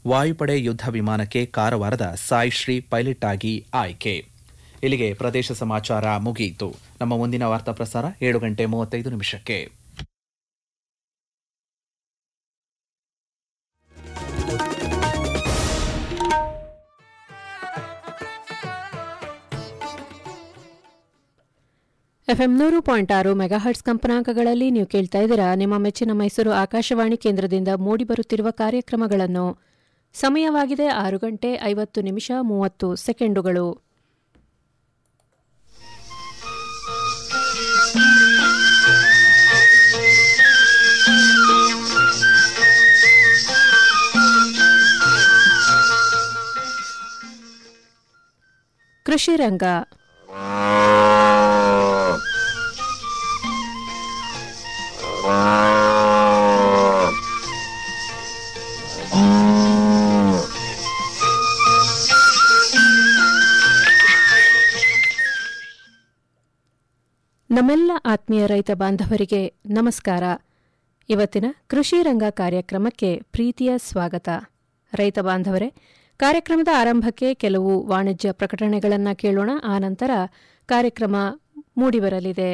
ವಾಯುಪಡೆ ಯುದ್ಧ ವಿಮಾನಕ್ಕೆ ಕಾರವಾರದ ಸಾಯಿ ಶ್ರೀ ಪೈಲಟ್ ಆಗಿ ಆಯ್ಕೆ ಇಲ್ಲಿಗೆ ಪ್ರದೇಶ ಸಮಾಚಾರ ಮುಗಿಯಿತು ನಮ್ಮ ಮುಂದಿನ ವಾರ್ತಾ ಪ್ರಸಾರ ಏಳು ಗಂಟೆ ಮೂವತ್ತೈದು ನಿಮಿಷಕ್ಕೆ ಎಫ್ಎಂ ನೂರು ಪಾಯಿಂಟ್ ಆರು ಮೆಗಾಹರ್ಟ್ಸ್ ಕಂಪನಾಂಕಗಳಲ್ಲಿ ನೀವು ಕೇಳ್ತಾ ಇದ್ದೀರಾ ನಿಮ್ಮ ಮೆಚ್ಚಿನ ಮೈಸೂರು ಆಕಾಶವಾಣಿ ಕೇಂದ್ರದಿಂದ ಮೂಡಿಬರುತ್ತಿರುವ ಕಾರ್ಯಕ್ರಮಗಳನ್ನು ಸಮಯವಾಗಿದೆ ಆರು ಗಂಟೆ ಐವತ್ತು ನಿಮಿಷ ಮೂವತ್ತು ಸೆಕೆಂಡುಗಳು ಕೃಷಿ ರಂಗ ನಮ್ಮೆಲ್ಲ ಆತ್ಮೀಯ ರೈತ ಬಾಂಧವರಿಗೆ ನಮಸ್ಕಾರ ಇವತ್ತಿನ ಕೃಷಿ ರಂಗ ಕಾರ್ಯಕ್ರಮಕ್ಕೆ ಪ್ರೀತಿಯ ಸ್ವಾಗತ ರೈತ ಬಾಂಧವರೇ ಕಾರ್ಯಕ್ರಮದ ಆರಂಭಕ್ಕೆ ಕೆಲವು ವಾಣಿಜ್ಯ ಪ್ರಕಟಣೆಗಳನ್ನು ಕೇಳೋಣ ಆನಂತರ ಕಾರ್ಯಕ್ರಮ ಮೂಡಿಬರಲಿದೆ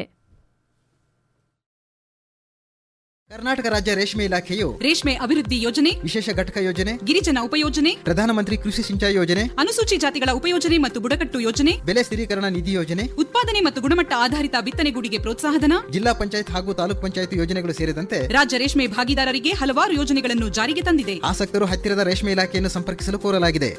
ಕರ್ನಾಟಕ ರಾಜ್ಯ ರೇಷ್ಮೆ ಇಲಾಖೆಯು ರೇಷ್ಮೆ ಅಭಿವೃದ್ಧಿ ಯೋಜನೆ ವಿಶೇಷ ಘಟಕ ಯೋಜನೆ ಗಿರಿಜನ ಉಪಯೋಜನೆ ಪ್ರಧಾನಮಂತ್ರಿ ಕೃಷಿ ಸಿಂಚಾಯಿ ಯೋಜನೆ ಅನುಸೂಚಿ ಜಾತಿಗಳ ಉಪಯೋಜನೆ ಮತ್ತು ಬುಡಕಟ್ಟು ಯೋಜನೆ ಬೆಲೆ ಸ್ಥಿರೀಕರಣ ನಿಧಿ ಯೋಜನೆ ಉತ್ಪಾದನೆ ಮತ್ತು ಗುಣಮಟ್ಟ ಆಧಾರಿತ ಬಿತ್ತನೆಗೂಡಿಗೆ ಪ್ರೋತ್ಸಾಹಧನ ಜಿಲ್ಲಾ ಪಂಚಾಯತ್ ಹಾಗೂ ತಾಲೂಕ್ ಪಂಚಾಯತ್ ಯೋಜನೆಗಳು ಸೇರಿದಂತೆ ರಾಜ್ಯ ರೇಷ್ಮೆ ಭಾಗಿದಾರರಿಗೆ ಹಲವಾರು ಯೋಜನೆಗಳನ್ನು ಜಾರಿಗೆ ತಂದಿದೆ ಆಸಕ್ತರು ಹತ್ತಿರದ ರೇಷ್ಮೆ ಇಲಾಖೆಯನ್ನು ಸಂಪರ್ಕಿಸಲು ಕೋರಲಾಗಿದೆ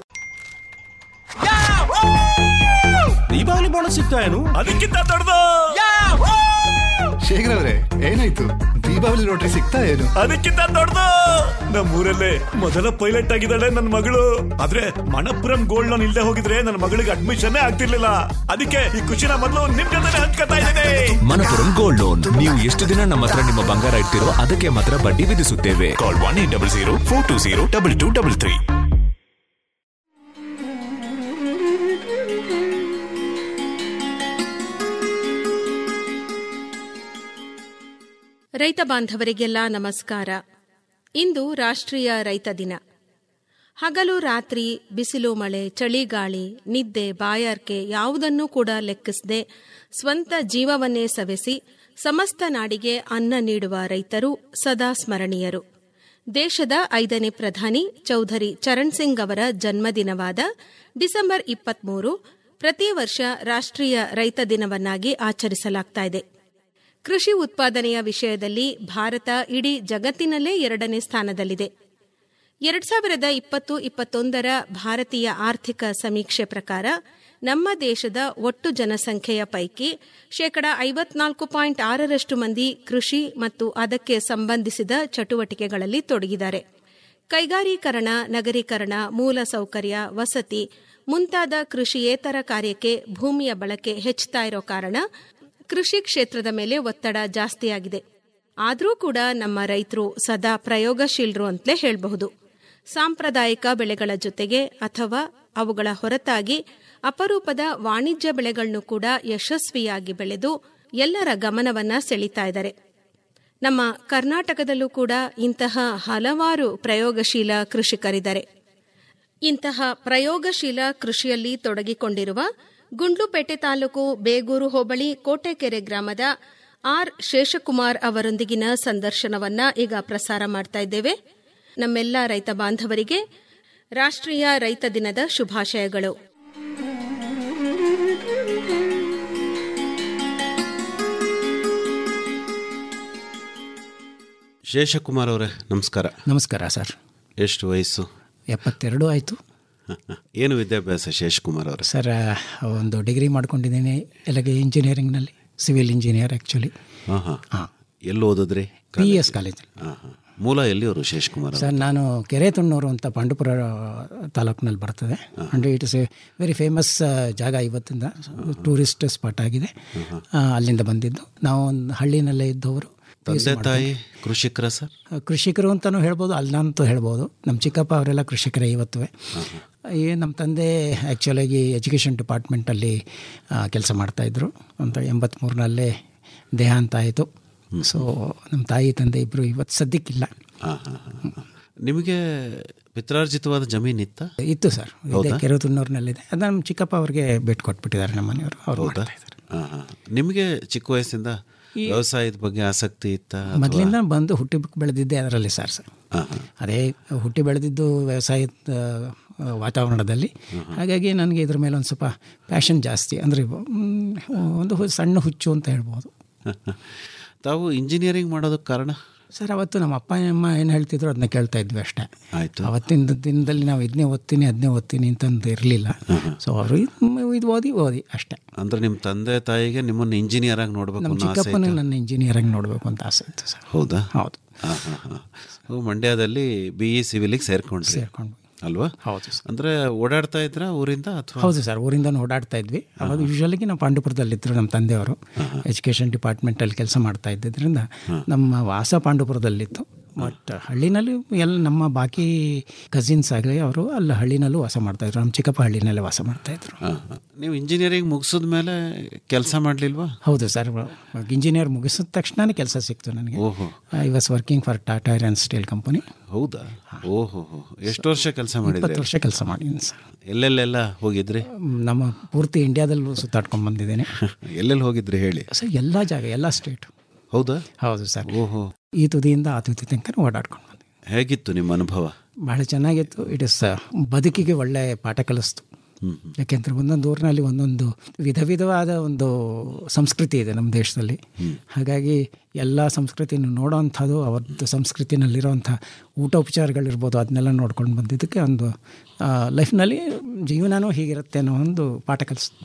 ದೀಪಾವಳಿ ಬೋನಸ್ ಸಿಗ್ತಾ ಏನು ಅದಕ್ಕಿಂತ ದೊಡ್ಡದು ಶೇಖರ್ ಅವರೇ ಏನಾಯ್ತು ದೀಪಾವಳಿ ಲಾಟ್ರಿ ಸಿಗ್ತಾ ಏನು ಅದಕ್ಕಿಂತ ದೊಡ್ಡದು ನಮ್ಮೂರಲ್ಲೇ ಮೊದಲ ಪೈಲಟ್ ಆಗಿದ್ದಾಳೆ ನನ್ನ ಮಗಳು ಆದ್ರೆ ಮಣಪುರಂ ಗೋಲ್ಡ್ ಲೋನ್ ಇಲ್ದೆ ಹೋಗಿದ್ರೆ ನನ್ನ ಮಗಳಿಗೆ ಅಡ್ಮಿಷನ್ ಆಗ್ತಿರ್ಲಿಲ್ಲ ಅದಕ್ಕೆ ಈ ಖುಷಿನ ಮೊದಲು ನಿಮ್ ಜೊತೆ ಹಂಚ್ಕೊತಾ ಇದ್ದೇನೆ ಮನಪುರಂ ಗೋಲ್ಡ್ ಲೋನ್ ನೀವು ಎಷ್ಟು ದಿನ ನಮ್ಮ ಹತ್ರ ನಿಮ್ಮ ಬಂಗಾರ ಇಡ್ತಿರೋ ಅದಕ್ಕೆ ಮಾತ್ರ ಬಡ್ಡಿ ವಿಧಿಸುತ್ತೇವೆ call one eight double zero four two zero double two double three ರೈತ ಬಾಂಧವರಿಗೆಲ್ಲ ನಮಸ್ಕಾರ ಇಂದು ರಾಷ್ಟ್ರೀಯ ರೈತ ದಿನ ಹಗಲು ರಾತ್ರಿ ಬಿಸಿಲು ಮಳೆ ಚಳಿಗಾಳಿ ನಿದ್ದೆ ಬಾಯಾರ್ಕೆ ಯಾವುದನ್ನೂ ಕೂಡ ಲೆಕ್ಕಿಸದೆ ಸ್ವಂತ ಜೀವವನ್ನೇ ಸವೆಸಿ ಸಮಸ್ತ ನಾಡಿಗೆ ಅನ್ನ ನೀಡುವ ರೈತರು ಸದಾ ಸ್ಮರಣೀಯರು ದೇಶದ ಐದನೇ ಪ್ರಧಾನಿ ಚೌಧರಿ ಚರಣ್ ಸಿಂಗ್ ಅವರ ಜನ್ಮದಿನವಾದ ಡಿಸೆಂಬರ್ ಇಪ್ಪತ್ಮೂರು ಪ್ರತಿ ವರ್ಷ ರಾಷ್ಟ್ರೀಯ ರೈತ ದಿನವನ್ನಾಗಿ ಆಚರಿಸಲಾಗುತ್ತಿದೆ ಕೃಷಿ ಉತ್ಪಾದನೆಯ ವಿಷಯದಲ್ಲಿ ಭಾರತ ಇಡೀ ಜಗತ್ತಿನಲ್ಲೇ ಎರಡನೇ ಸ್ಥಾನದಲ್ಲಿದೆ ಎರಡ್ ಸಾವಿರದ ಇಪ್ಪತ್ತು ಇಪ್ಪತ್ತೊಂದರ ಭಾರತೀಯ ಆರ್ಥಿಕ ಸಮೀಕ್ಷೆ ಪ್ರಕಾರ ನಮ್ಮ ದೇಶದ ಒಟ್ಟು ಜನಸಂಖ್ಯೆಯ ಪೈಕಿ ಶೇಕಡ ಐವತ್ನಾಲ್ಕು ಪಾಯಿಂಟ್ ಆರರಷ್ಟು ಮಂದಿ ಕೃಷಿ ಮತ್ತು ಅದಕ್ಕೆ ಸಂಬಂಧಿಸಿದ ಚಟುವಟಿಕೆಗಳಲ್ಲಿ ತೊಡಗಿದ್ದಾರೆ ಕೈಗಾರೀಕರಣ ನಗರೀಕರಣ ಮೂಲಸೌಕರ್ಯ ವಸತಿ ಮುಂತಾದ ಕೃಷಿಯೇತರ ಕಾರ್ಯಕ್ಕೆ ಭೂಮಿಯ ಬಳಕೆ ಹೆಚ್ಚುತ್ತಾ ಇರೋ ಕಾರಣ ಕೃಷಿ ಕ್ಷೇತ್ರದ ಮೇಲೆ ಒತ್ತಡ ಜಾಸ್ತಿಯಾಗಿದೆ ಆದರೂ ಕೂಡ ನಮ್ಮ ರೈತರು ಸದಾ ಪ್ರಯೋಗಶೀಲರು ಅಂತಲೇ ಹೇಳಬಹುದು ಸಾಂಪ್ರದಾಯಿಕ ಬೆಳೆಗಳ ಜೊತೆಗೆ ಅಥವಾ ಅವುಗಳ ಹೊರತಾಗಿ ಅಪರೂಪದ ವಾಣಿಜ್ಯ ಬೆಳೆಗಳನ್ನು ಕೂಡ ಯಶಸ್ವಿಯಾಗಿ ಬೆಳೆದು ಎಲ್ಲರ ಗಮನವನ್ನ ಸೆಳೀತಾ ಇದ್ದಾರೆ ನಮ್ಮ ಕರ್ನಾಟಕದಲ್ಲೂ ಕೂಡ ಇಂತಹ ಹಲವಾರು ಪ್ರಯೋಗಶೀಲ ಕೃಷಿಕರಿದ್ದಾರೆ ಇಂತಹ ಪ್ರಯೋಗಶೀಲ ಕೃಷಿಯಲ್ಲಿ ತೊಡಗಿಕೊಂಡಿರುವ ಗುಂಡ್ಲುಪೇಟೆ ತಾಲೂಕು ಬೇಗೂರು ಹೋಬಳಿ ಕೋಟೆಕೆರೆ ಗ್ರಾಮದ ಆರ್ ಶೇಷಕುಮಾರ್ ಅವರೊಂದಿಗಿನ ಸಂದರ್ಶನವನ್ನ ಈಗ ಪ್ರಸಾರ ಮಾಡ್ತಾ ಇದ್ದೇವೆ ನಮ್ಮೆಲ್ಲ ರೈತ ಬಾಂಧವರಿಗೆ ರಾಷ್ಟ್ರೀಯ ರೈತ ದಿನದ ಶುಭಾಶಯಗಳು ಶೇಷಕುಮಾರ್ ಅವರೇ ನಮಸ್ಕಾರ ನಮಸ್ಕಾರ ಸರ್ ಎಷ್ಟು ವಯಸ್ಸು ಎಪ್ಪತ್ತೆರಡು ಆಯಿತು ಏನು ವಿದ್ಯಾಭ್ಯಾಸ ಶೇಷಕುಮಾರ್ ಅವರೇ ಸರ್ ಒಂದು ಡಿಗ್ರಿ ಮಾಡ್ಕೊಂಡಿದ್ದೀನಿ ಎಲ್ಲಿಗೆ ಇಂಜಿನಿಯರಿಂಗ್ನಲ್ಲಿ ಸಿವಿಲ್ ಇಂಜಿನಿಯರ್ ಆ್ಯಕ್ಚುಲಿ ಹಾಂ ಹಾಂ ಹಾಂ ಎಲ್ಲಿ ಓದಿದ್ರಿ ಪಿ ಎಸ್ ಕಾಲೇಜಲ್ಲಿ ಹಾಂ ಹಾಂ ಮೂಲ ಎಲ್ಲಿಯವರು ಶೇಷಕುಮಾರ್ ಅವರು ಸರ್ ನಾನು ಕೆರೆತುಣ್ಣೂರು ಅಂತ ಪಾಂಡುಪುರ ತಾಲೂಕಿನಲ್ಲಿ ಬರ್ತದೆ and it is a very famous ಜಾಗ ಇವತ್ತಿಂದ ಟೂರಿಸ್ಟ್ ಸ್ಪಾಟ್ ಆಗಿದೆ ಆ, ಅಲ್ಲಿಂದ ಬಂದಿದ್ದು ನಾವು ಒಂದು ಹಳ್ಳಿನಲ್ಲೇ ಇದ್ದವರು ತಂದೆ ತಾಯಿ ಕೃಷಿಕರ ಸರ್ ಕೃಷಿಕರು ಅಂತಲೂ ಹೇಳ್ಬೋದು ಅಲ್ಲಂತೂ ಹೇಳ್ಬೋದು ನಮ್ಮ ಚಿಕ್ಕಪ್ಪ ಅವರೆಲ್ಲ ಕೃಷಿಕರೇ ಇವತ್ತು ಈ ನಮ್ಮ ತಂದೆ ಆ್ಯಕ್ಚುಲಾಗಿ ಎಜುಕೇಷನ್ ಡಿಪಾರ್ಟ್ಮೆಂಟಲ್ಲಿ ಕೆಲಸ ಮಾಡ್ತಾಯಿದ್ರು ಅಂತ ಎಂಬತ್ತ್ಮೂರನಲ್ಲೇ ದೇಹಾಂತ ಆಯಿತು ಸೊ ನಮ್ಮ ತಾಯಿ ತಂದೆ ಇಬ್ಬರು ಇವತ್ತು ಸದ್ಯಕ್ಕಿಲ್ಲ ಹಾಂ ಹಾಂ ಹಾಂ ನಿಮಗೆ ಪಿತ್ರಾರ್ಜಿತವಾದ ಜಮೀನಿತ್ತ ಇತ್ತು ಸರ್ ಇದೆ ಹೌದಾ? ಕೆರೆತುನ್ನೂರಿನಲ್ಲಿದೆ ಅದು ನಮ್ಮ ಚಿಕ್ಕಪ್ಪ ಅವ್ರಿಗೆ ಭೇಟಿ ಕೊಟ್ಬಿಟ್ಟಿದ್ದಾರೆ ನಮ್ಮ ಮನೆಯವರು ಅವ್ರು ಹೌದಾ ಮಾಡ್ತಾ ಇದ್ದಾರೆ. ಹಾಂ ಹಾಂ ನಿಮಗೆ ಚಿಕ್ಕ ವಯಸ್ಸಿಂದ ವ್ಯವಸಾಯದ ಬಗ್ಗೆ ಆಸಕ್ತಿ ಇತ್ತ ಮೊದಲಿಂದ ಬಂದು ಹುಟ್ಟಿ ಬೆಳೆದಿದ್ದೆ ಅದರಲ್ಲಿ ಸರ್ ಸರ್ ಅದೇ ಹುಟ್ಟಿ ಬೆಳೆದಿದ್ದು ವ್ಯವಸಾಯದ ಆ, ವಾತಾವರಣದಲ್ಲಿ ಹಾಗಾಗಿ ನನಗೆ ಇದ್ರ ಮೇಲೆ ಒಂದು ಸ್ವಲ್ಪ ಪ್ಯಾಷನ್ ಜಾಸ್ತಿ ಅಂದರೆ ಒಂದು ಹು- ಸಣ್ಣ ಹುಚ್ಚು ಅಂತ ಹೇಳ್ಬೋದು ತಾವು ಇಂಜಿನಿಯರಿಂಗ್ ಮಾಡೋದಕ್ಕೆ ಕಾರಣ ಸರ್ ಅವತ್ತು ನಮ್ಮ ಅಪ್ಪ ಅಮ್ಮ ಏನು ಹೇಳ್ತಿದ್ರು ಅದನ್ನ ಕೇಳ್ತಾ ಇದ್ವಿ ಅಷ್ಟೇ ಆಯಿತು ಅವತ್ತಿನ ದಿನದಲ್ಲಿ ನಾವು ಇದನ್ನೇ ಓದ್ತೀನಿ ಅದನ್ನೇ ಓದ್ತೀನಿ ಅಂತಂದು ಇರಲಿಲ್ಲ ಸೊ ಅವರು ಇದು ಓದಿ ಓದಿ ಅಷ್ಟೇ ಅಂದ್ರೆ ನಿಮ್ಮ ತಂದೆ ತಾಯಿಗೆ ನಿಮ್ಮನ್ನು ಇಂಜಿನಿಯರ್ ಆಗಿ ನೋಡ್ಬೇಕು ನಮ್ಮ ಅನ್ನೋ ಆಸೆ ಚಿಕ್ಕಪ್ಪನ ಇತ್ತು. ನನ್ನ ಇಂಜಿನಿಯರಿಂಗ್ ನೋಡಬೇಕು ಅಂತ ಆಸೆ ಇತ್ತು ಸರ್ ಹೌದಾ ಹೌದು ಹಾಂ ಹಾಂ ಹಾಂ ಮಂಡ್ಯದಲ್ಲಿ ಬಿ ಇ ಸಿವಿಲಿಗೆ ಸೇರ್ಕೊಂಡ್ರಿ ಸೇರ್ಕೊಂಡ್ವಿ. ಅಲ್ವಾ ಹೌದು ಅಂದ್ರೆ ಓಡಾಡ್ತಾ ಇದ್ರ ಊರಿಂದ ಅಥವಾ ಹೌದು ಸರ್ ಊರಿಂದ ಓಡಾಡ್ತಾ ಇದ್ವಿ ಅವಾಗ ಯೂಶಲಾಗಿ ನಾವು ಪಾಂಡುಪುರದಲ್ಲಿದ್ದರು ನಮ್ಮ ತಂದೆಯವರು ಎಜುಕೇಷನ್ ಡಿಪಾರ್ಟ್ಮೆಂಟಲ್ಲಿ ಕೆಲಸ ಮಾಡ್ತಾ ಇದ್ದಿದ್ದರಿಂದ ನಮ್ಮ ವಾಸ ಪಾಂಡುಪುರದಲ್ಲಿತ್ತು ಬಟ್ ಹಳ್ಳಿನಲ್ಲಿ ಎಲ್ಲ ನಮ್ಮ ಬಾಕಿ ಕಸಿನ್ಸ್ ಆಗಲಿ ಅವರು ಅಲ್ಲಿ ಹಳ್ಳಿನಲ್ಲೂ ವಾಸ ಮಾಡ್ತಾಯಿದ್ರು ನಮ್ಮ ಚಿಕ್ಕಪ್ಪ ಹಳ್ಳಿನಲ್ಲೇ ವಾಸ ಮಾಡ್ತಾಯಿದ್ರು ಹಾಂ ಹಾಂ ನೀವು ಇಂಜಿನಿಯರಿಂಗ್ ಮುಗಿಸಿದ ಮೇಲೆ ಕೆಲಸ ಮಾಡಲಿಲ್ವಾ ಹೌದು ಸರ್ ಇಂಜಿನಿಯರ್ ಮುಗಿಸಿದ ತಕ್ಷಣನೇ ಕೆಲಸ ಸಿಕ್ತು ನನಗೆ ಓಹೋ I was working for Tata and steel company ಹೌದಾ ಓಹೋ ಎಷ್ಟು ವರ್ಷ ಕೆಲಸ ಇಪ್ಪತ್ತು ಮಾಡಿದ್ರಿ ವರ್ಷ ಕೆಲಸ ಮಾಡಿದ್ದೀನಿ ಸರ್ ಎಲ್ಲೆಲ್ಲೆಲ್ಲ ಹೋಗಿದ್ರಿ ನಮ್ಮ ಪೂರ್ತಿ ಇಂಡಿಯಾದಲ್ಲೂ ಸುತ್ತಾಡ್ಕೊಂಡು ಬಂದಿದ್ದೇನೆ ಎಲ್ಲೆಲ್ಲಿ ಹೋಗಿದ್ರಿ ಹೇಳಿ ಸರ್ ಎಲ್ಲ ಜಾಗ ಎಲ್ಲ ಸ್ಟೇಟು ಹೌದಾ ಹೌದು ಸರ್ ಓಹೋ ಈ ತುದಿಯಿಂದ ಆ ತುದಿ ತನಕ ಓಡಾಡ್ಕೊಂಡು ಬಂದೆ ಹೇಗಿತ್ತು ನಿಮ್ಮ ಅನುಭವ ಬಹಳ ಚೆನ್ನಾಗಿತ್ತು ಇಟ್ ಇಸ್ ಬದುಕಿಗೆ ಒಳ್ಳೆ ಪಾಠ ಕಲಿಸ್ತು ಯಾಕೆಂದರೆ ಒಂದೊಂದು ಊರಿನಲ್ಲಿ ಒಂದೊಂದು ವಿಧ ವಿಧವಾದ ಒಂದು ಸಂಸ್ಕೃತಿ ಇದೆ ನಮ್ಮ ದೇಶದಲ್ಲಿ ಹಾಗಾಗಿ ಎಲ್ಲ ಸಂಸ್ಕೃತಿನ ನೋಡೋವಂಥದ್ದು ಅವತ್ತು ಸಂಸ್ಕೃತಿನಲ್ಲಿರೋವಂಥ ಊಟೋಪಚಾರಗಳಿರ್ಬೋದು ಅದನ್ನೆಲ್ಲ ನೋಡ್ಕೊಂಡು ಬಂದಿದ್ದಕ್ಕೆ ಒಂದು ಲೈಫ್ನಲ್ಲಿ ಜೀವನನೂ ಹೀಗಿರುತ್ತೆ ಅನ್ನೋ ಒಂದು ಪಾಠ ಕಲಿಸ್ತು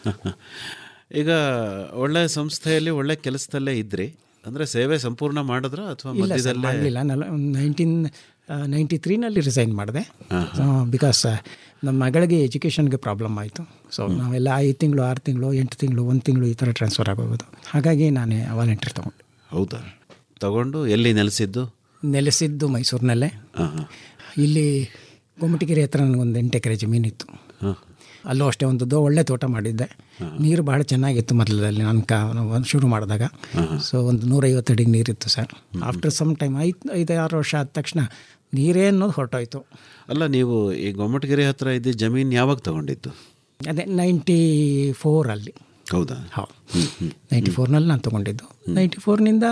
ಈಗ ಒಳ್ಳೆ ಸಂಸ್ಥೆಯಲ್ಲಿ ಒಳ್ಳೆ ಕೆಲಸದಲ್ಲೇ ಇದ್ರಿ ಅಂದ್ರೆ ಸೇವೆ ಸಂಪೂರ್ಣ ಮಾಡಿದ್ರ ಅಥವಾ ಇಲ್ಲ ಸರ್ ಮಧ್ಯದಲ್ಲೇ ಮಾಡಲಿಲ್ಲ ನೈನ್ಟೀನ್ ನೈಂಟಿ ತ್ರೀನಲ್ಲಿ ರಿಸೈನ್ ಮಾಡಿದೆ ಬಿಕಾಸ್ ನಮ್ಮ ಮಗಳಿಗೆ ಎಜುಕೇಷನ್ಗೆ ಪ್ರಾಬ್ಲಮ್ ಆಯಿತು ಸೊ ನಾವೆಲ್ಲ ಐದು ತಿಂಗಳು ಆರು ತಿಂಗಳು ಎಂಟು ತಿಂಗಳು ಒಂದು ತಿಂಗಳು ಈ ಥರ ಟ್ರಾನ್ಸ್ಫರ್ ಆಗೋಗೋದು ಹಾಗಾಗಿ ನಾನೇ ವಾಲಂಟಿಯರ್ ತೊಗೊಂಡೆ ಹೌದಾ ತಗೊಂಡು ಎಲ್ಲಿ ನೆಲೆಸಿದ್ದು ನೆಲೆಸಿದ್ದು ಮೈಸೂರಿನಲ್ಲೇ ಇಲ್ಲಿ ಗೊಮ್ಮಟಿಗೆರೆ ಹತ್ರ ನನಗೊಂದು ಎಂಟು ಎಕರೆ ಜಮೀನಿತ್ತು ಅಲ್ಲೂ ಅಷ್ಟೇ ಒಂದು ದೊ ಒಳ್ಳೆ ತೋಟ ಮಾಡಿದ್ದೆ ನೀರು ಭಾಳ ಚೆನ್ನಾಗಿತ್ತು ಮೊದಲದಲ್ಲಿ ನಾನು ಕಾ ಒಂದು ಶುರು ಮಾಡಿದಾಗ ಸೊ ಒಂದು ನೂರೈವತ್ತು ಅಡಿಗೆ ನೀರಿತ್ತು ಸರ್ ಆಫ್ಟರ್ ಸಮ್ ಟೈಮ್ ಐದು ಐದು ಆರು ವರ್ಷ ಆದ ತಕ್ಷಣ ನೀರೇ ಅನ್ನೋದು ಹೊರಟೋಯ್ತು ಅಲ್ಲ ನೀವು ಈ ಗೊಮ್ಮಟಗಿರಿ ಹತ್ರ ಇದ್ದ ಜಮೀನ್ ಯಾವಾಗ ತಗೊಂಡಿದ್ದು ಅದೇ ನೈಂಟಿ ಫೋರಲ್ಲಿ ಹೌದಾ ಹೌದು ನೈಂಟಿ ಫೋರ್ನಲ್ಲಿ ನಾನು ತೊಗೊಂಡಿದ್ದು ನೈಂಟಿ ಫೋರ್ನಿಂದ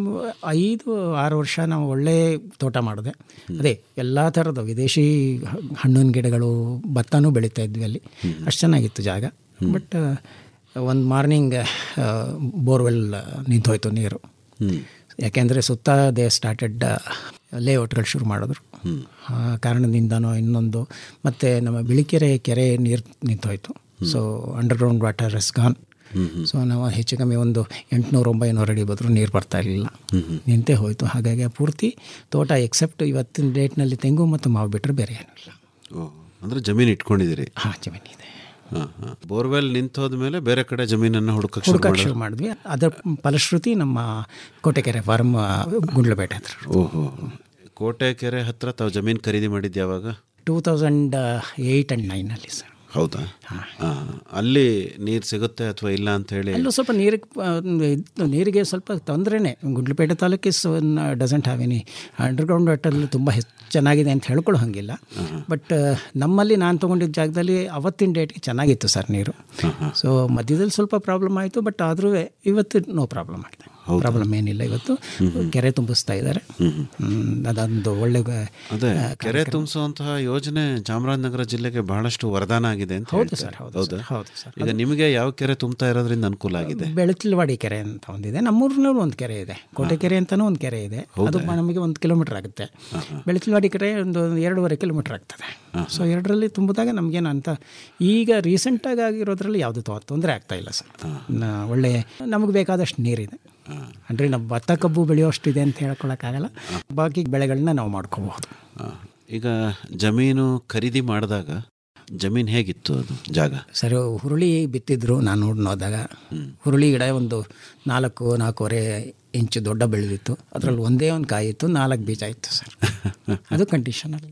ಐದು ಆರು ವರ್ಷ ನಾವು ಒಳ್ಳೆ ತೋಟ ಮಾಡಿದೆ ಅದೇ ಎಲ್ಲ ಥರದ ವಿದೇಶಿ ಹ- ಹಣ್ಣಿನ ಗಿಡಗಳು ಭತ್ತನೂ ಬೆಳೀತಾ ಇದ್ವಿ ಅಲ್ಲಿ ಅಷ್ಟು ಚೆನ್ನಾಗಿತ್ತು ಜಾಗ ಬಟ್ ಒಂದು ಮಾರ್ನಿಂಗ್ ಬೋರ್ವೆಲ್ ನಿಂತೋಯ್ತು ನೀರು ಯಾಕೆಂದರೆ ಸುತ್ತ ದೇ ಸ್ಟಾರ್ಟೆಡ್ ಲೇಔಟ್ಗಳು ಶುರು ಮಾಡಿದ್ರು ಆ ಕಾರಣದಿಂದನೋ ಇನ್ನೊಂದು ಮತ್ತು ನಮ್ಮ ಬಿಳಿಕೆರೆ ಕೆರೆ ನೀರು ನಿಂತೋಯ್ತು so underground water is gone so ನಾವು ಹೆಚ್ಚು ಕಮ್ಮಿ ಒಂದು ಎಂಟುನೂರು ಒಂಬೈನೂರು ಅಡಿ ಬದ್ರು ನೀರು ಬರ್ತಾ ಇರಲಿಲ್ಲ ನಿಂತೇ ಹೋಯಿತು ಹಾಗಾಗಿ ಆ ಪೂರ್ತಿ ತೋಟ ಎಕ್ಸೆಪ್ಟ್ ಇವತ್ತಿನ ಡೇಟ್ನಲ್ಲಿ ತೆಂಗು ಮತ್ತು ಮಾವು ಬಿಟ್ಟರೆ ಬೇರೆ ಏನೂ ಇಲ್ಲ ಓ ಅಂದ್ರೆ ಜಮೀನು ಇಟ್ಕೊಂಡಿದ್ದೀರಿ ಹಾಂ ಜಮೀನಿದೆ ಹಾಂ ಹಾಂ ಬೋರ್ವೆಲ್ ನಿಂತೋದ್ಮೇಲೆ ಬೇರೆ ಕಡೆ ಜಮೀನನ್ನು ಹುಡುಕಕ್ಕೆ ಶುರು ಹುಡುಕಕ್ಕೆ ಮಾಡಿದ್ರಿ? ಶುರು ಮಾಡಿದ್ವಿ ಅದರ ಫಲಶ್ರುತಿ ನಮ್ಮ ಕೋಟೆಕೆರೆ ಫಾರ್ಮ್ ಗುಂಡ್ಲಪೇಟೆ ಹತ್ರ ಓಹೋ ಕೋಟೆ ಕೆರೆ ಹತ್ರ ತಾವು ಜಮೀನು ಖರೀದಿ ಮಾಡಿದ್ದು ಯಾವಾಗ ಟೂ ತೌಸಂಡ್ ಏಯ್ಟ್ ಆ್ಯಂಡ್ ನೈನಲ್ಲಿ ಸರ್ ಹೌದಾ ಆ, ಅಲ್ಲಿ ನೀರು ಸಿಗುತ್ತೆ ಅಥವಾ ಇಲ್ಲ ಅಂತ ಹೇಳಿ ಅಲ್ಲೂ ಸ್ವಲ್ಪ ನೀರಿಗೆ ಆ, ಇದು ನೀರಿಗೆ ಸ್ವಲ್ಪ ತೊಂದರೆನೇ Gundlupet taluk is doesn't have any underground ವಾಟರ್ಲಿ ತುಂಬ ಹೆಚ್ಚು ಚೆನ್ನಾಗಿದೆ ಅಂತ ಹೇಳ್ಕೊಳ್ಳೋ ಹಾಗಿಲ್ಲ ಬಟ್ ನಮ್ಮಲ್ಲಿ ನಾನು ತೊಗೊಂಡಿದ್ದ ಜಾಗದಲ್ಲಿ ಅವತ್ತಿನ ಡೇಟ್ಗೆ ಚೆನ್ನಾಗಿತ್ತು ಸರ್ ನೀರು ಸೊ ಮಧ್ಯದಲ್ಲಿ ಸ್ವಲ್ಪ ಪ್ರಾಬ್ಲಮ್ ಆಯಿತು ಬಟ್ ಆದರೂ ಇವತ್ತು ನೋ ಪ್ರಾಬ್ಲಮ್ ಆಗಿದೆ ಪ್ರಾಬ್ಲಮ್ ಏನಿಲ್ಲ ಇವತ್ತು ಕೆರೆ ತುಂಬಿಸ್ತಾ ಇದ್ದಾರೆ ಹ್ಮ್, ಅದೊಂದು ಒಳ್ಳೆ ಅದೇ ಕೆರೆ ತುಂಬಿಸುವಂತಹ ಯೋಜನೆ ಚಾಮರಾಜನಗರ ಜಿಲ್ಲೆಗೆ ಬಹಳಷ್ಟು ವರದಾನ ಆಗಿದೆ ಅಂತ ಹೌದು ಹೇಳ್ತಾರೆ. ಸರ್, ಹೌದು ಹೌದಾ ಸರ್, ಹೌದು ಸರ್. ಈಗ ನಿಮಗೆ ಯಾವ ಕೆರೆ ತುಂಬ್ತಾ ಇರೋದ್ರಿಂದ ಅನುಕೂಲ ಆಗಿದೆ ಬೆಳತಿಲ್ವಾಡಿ ಕೆರೆ ಅಂತ ಒಂದಿದೆ ನಮ್ಮೂರಿನಲ್ಲೂ ಒಂದು ಕೆರೆ ಇದೆ ಕೋಟೆ ಕೆರೆ ಅಂತಲೂ ಒಂದು ಕೆರೆ ಇದೆ ಅದು ನಮಗೆ ಒಂದು ಕಿಲೋಮೀಟರ್ ಆಗುತ್ತೆ ಬೆಳತಿಲ್ವಾಡಿ ಕೆರೆ ಒಂದು ಎರಡೂವರೆ ಕಿಲೋಮೀಟರ್ ಆಗ್ತದೆ ಸೊ ಎರಡರಲ್ಲಿ ತುಂಬಿದಾಗ ನಮಗೇನು ಅಂತ ಈಗ ರೀಸೆಂಟಾಗಿ ಆಗಿರೋದ್ರಲ್ಲಿ ಯಾವುದು ತೊಂದರೆ ಆಗ್ತಾ ಇಲ್ಲ ಸರ್ ನ- ಒಳ್ಳೆ ನಮಗೆ ಬೇಕಾದಷ್ಟು ನೀರಿದೆ ಅಂದರೆ ನಮ್ಮ ಭತ್ತ ಕಬ್ಬು ಬೆಳೆಯೋಷ್ಟಿದೆ ಅಂತ ಹೇಳ್ಕೊಳಕ್ಕಾಗಲ್ಲ ಬಾಕಿ ಬೆಳೆಗಳನ್ನ ನಾವು ಮಾಡ್ಕೋಬಹುದು ಆ, ಈಗ ಜಮೀನು ಖರೀದಿ ಮಾಡಿದಾಗ ಜಮೀನು ಹೇಗಿತ್ತು ಅದು ಜಾಗ ಸರ್ ಹುರುಳಿ ಬಿತ್ತಿದ್ರು ನಾನು ನೋಡಿ ನೋಡಿದಾಗ ಹುರುಳಿ ಗಿಡ ಒಂದು ನಾಲ್ಕು ನಾಲ್ಕೂವರೆ ಇಂಚು ದೊಡ್ಡ ಬೆಳೆದಿತ್ತು ಅದರಲ್ಲಿ ಒಂದೇ ಒಂದು ಕಾಯಿ ಇತ್ತು ನಾಲ್ಕು ಬೀಜ ಇತ್ತು ಸರ್ ಅದು ಕಂಡೀಷನಲ್ಲಿ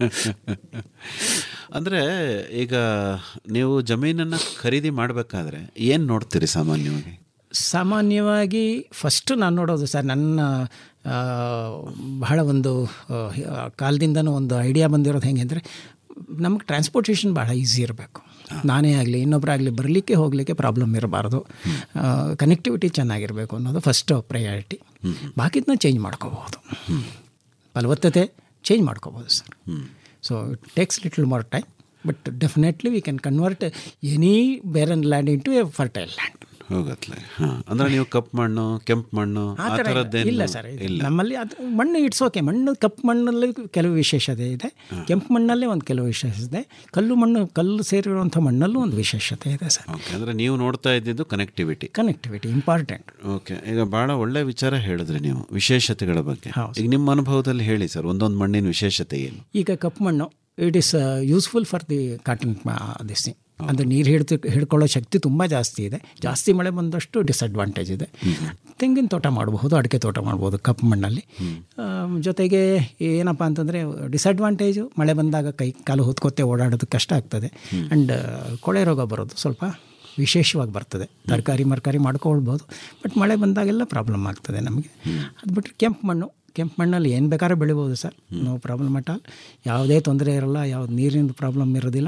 ಅಂದರೆ ಈಗ ನೀವು ಜಮೀನನ್ನು ಖರೀದಿ ಮಾಡಬೇಕಾದ್ರೆ ಏನು ನೋಡ್ತೀರಿ ಸಾಮಾನ್ಯವಾಗಿ ಸಾಮಾನ್ಯವಾಗಿ ಫಸ್ಟ್ ನಾನು ನೋಡೋದು ಸರ್ ನನ್ನ ಆ, ಬಹಳ ಒಂದು ಆ, ಕಾಲದಿಂದನೂ ಒಂದು ಐಡಿಯಾ ಬಂದಿರೋದು ಹೆಂಗೆ ಅಂದರೆ ನಮಗೆ ಟ್ರಾನ್ಸ್ಪೋರ್ಟೇಷನ್ ಭಾಳ ಈಸಿ ಇರಬೇಕು ನಾನೇ ಆಗಲಿ ಇನ್ನೊಬ್ಬರಾಗಲಿ ಬರಲಿಕ್ಕೆ ಹೋಗಲಿಕ್ಕೆ ಪ್ರಾಬ್ಲಮ್ ಇರಬಾರ್ದು ಕನೆಕ್ಟಿವಿಟಿ ಚೆನ್ನಾಗಿರಬೇಕು ಅನ್ನೋದು ಫಸ್ಟ್ ಪ್ರಯಾರಿಟಿ ಬಾಕಿದನ್ನ ಚೇಂಜ್ ಮಾಡ್ಕೋಬೋದು ಫಲವತ್ತತೆ ಚೇಂಜ್ ಮಾಡ್ಕೋಬೋದು sir so it takes little more time but definitely we can convert any barren land into a fertile land ಹೋಗತ್ಲೆ ಹಾಂ ಅಂದರೆ ನೀವು ಕಪ್ಪು ಮಣ್ಣು ಕೆಂಪು ಮಣ್ಣು ಆ ಆ ಥರ ಥರದ್ದೇನು ಇಲ್ಲ ಸರ್ ಇದು ಇಲ್ಲ ನಮ್ಮಲ್ಲಿ ಅದು ಮಣ್ಣು ಇಟ್ಸ್ ಓಕೆ ಮಣ್ಣು ಕಪ್ಪು ಮಣ್ಣಲ್ಲಿ ಕೆಲವು ವಿಶೇಷತೆ ಇದೆ ಕೆಂಪು ಮಣ್ಣಲ್ಲೇ ಒಂದು ಕೆಲವು ವಿಶೇಷತೆ ಇದೆ ಕಲ್ಲು ಮಣ್ಣು ಕಲ್ಲು ಸೇರಿರುವಂಥ ಮಣ್ಣಲ್ಲೂ ಒಂದು ವಿಶೇಷತೆ ಇದೆ ಸರ್ ಓಕೆ ಅಂದರೆ ನೀವು ನೋಡ್ತಾ ಇದ್ದಿದ್ದು ಕನೆಕ್ಟಿವಿಟಿ ಕನೆಕ್ಟಿವಿಟಿ ಇಂಪಾರ್ಟೆಂಟ್ ಓಕೆ ಈಗ ಭಾಳ ಒಳ್ಳೆ ವಿಚಾರ ಹೇಳಿದ್ರಿ ನೀವು ವಿಶೇಷತೆಗಳ ಬಗ್ಗೆ ಈಗ ನಿಮ್ಮ ಅನುಭವದಲ್ಲಿ ಹೇಳಿ ಸರ್ ಒಂದೊಂದು ಮಣ್ಣಿನ ವಿಶೇಷತೆ ಏನು ಈಗ ಕಪ್ಪು ಮಣ್ಣು it is useful for the cotton this ಅಂದರೆ ನೀರು ಹಿಡ್ದು ಹಿಡ್ಕೊಳ್ಳೋ ಶಕ್ತಿ ತುಂಬ ಜಾಸ್ತಿ ಇದೆ ಜಾಸ್ತಿ ಮಳೆ ಬಂದಷ್ಟು ಡಿಸಡ್ವಾಂಟೇಜ್ ಇದೆ ತೆಂಗಿನ ತೋಟ ಮಾಡಬಹುದು ಅಡಿಕೆ ತೋಟ ಮಾಡ್ಬೋದು ಕಪ್ಪು ಮಣ್ಣಲ್ಲಿ ಆಮ್, ಜೊತೆಗೆ ಏನಪ್ಪ ಅಂತಂದರೆ ಡಿಸಡ್ವಾಂಟೇಜು ಮಳೆ ಬಂದಾಗ ಕೈ ಕಾಲು ಹೊತ್ಕೊತ್ತೆ ಓಡಾಡೋದು ಕಷ್ಟ ಆಗ್ತದೆ ಆ್ಯಂಡ್ ಕೊಳೆ ರೋಗ ಬರೋದು ಸ್ವಲ್ಪ ವಿಶೇಷವಾಗಿ ಬರ್ತದೆ ತರಕಾರಿ ಮರಕಾರಿ ಮಾಡ್ಕೊಳ್ಬೋದು ಬಟ್ ಮಳೆ ಬಂದಾಗೆಲ್ಲ ಪ್ರಾಬ್ಲಮ್ ಆಗ್ತದೆ ನಮಗೆ ಅದು ಬಿಟ್ಟರೆ ಕೆಂಪು ಮಣ್ಣು ಕೆಂಪು ಮಣ್ಣಲ್ಲಿ ಏನು ಬೇಕಾದ್ರೂ ಬೆಳಿಬೋದು sir no problem at all ಯಾವುದೇ ತೊಂದರೆ ಇರಲ್ಲ ಯಾವ್ದು ನೀರಿನ ಪ್ರಾಬ್ಲಮ್ ಇರೋದಿಲ್ಲ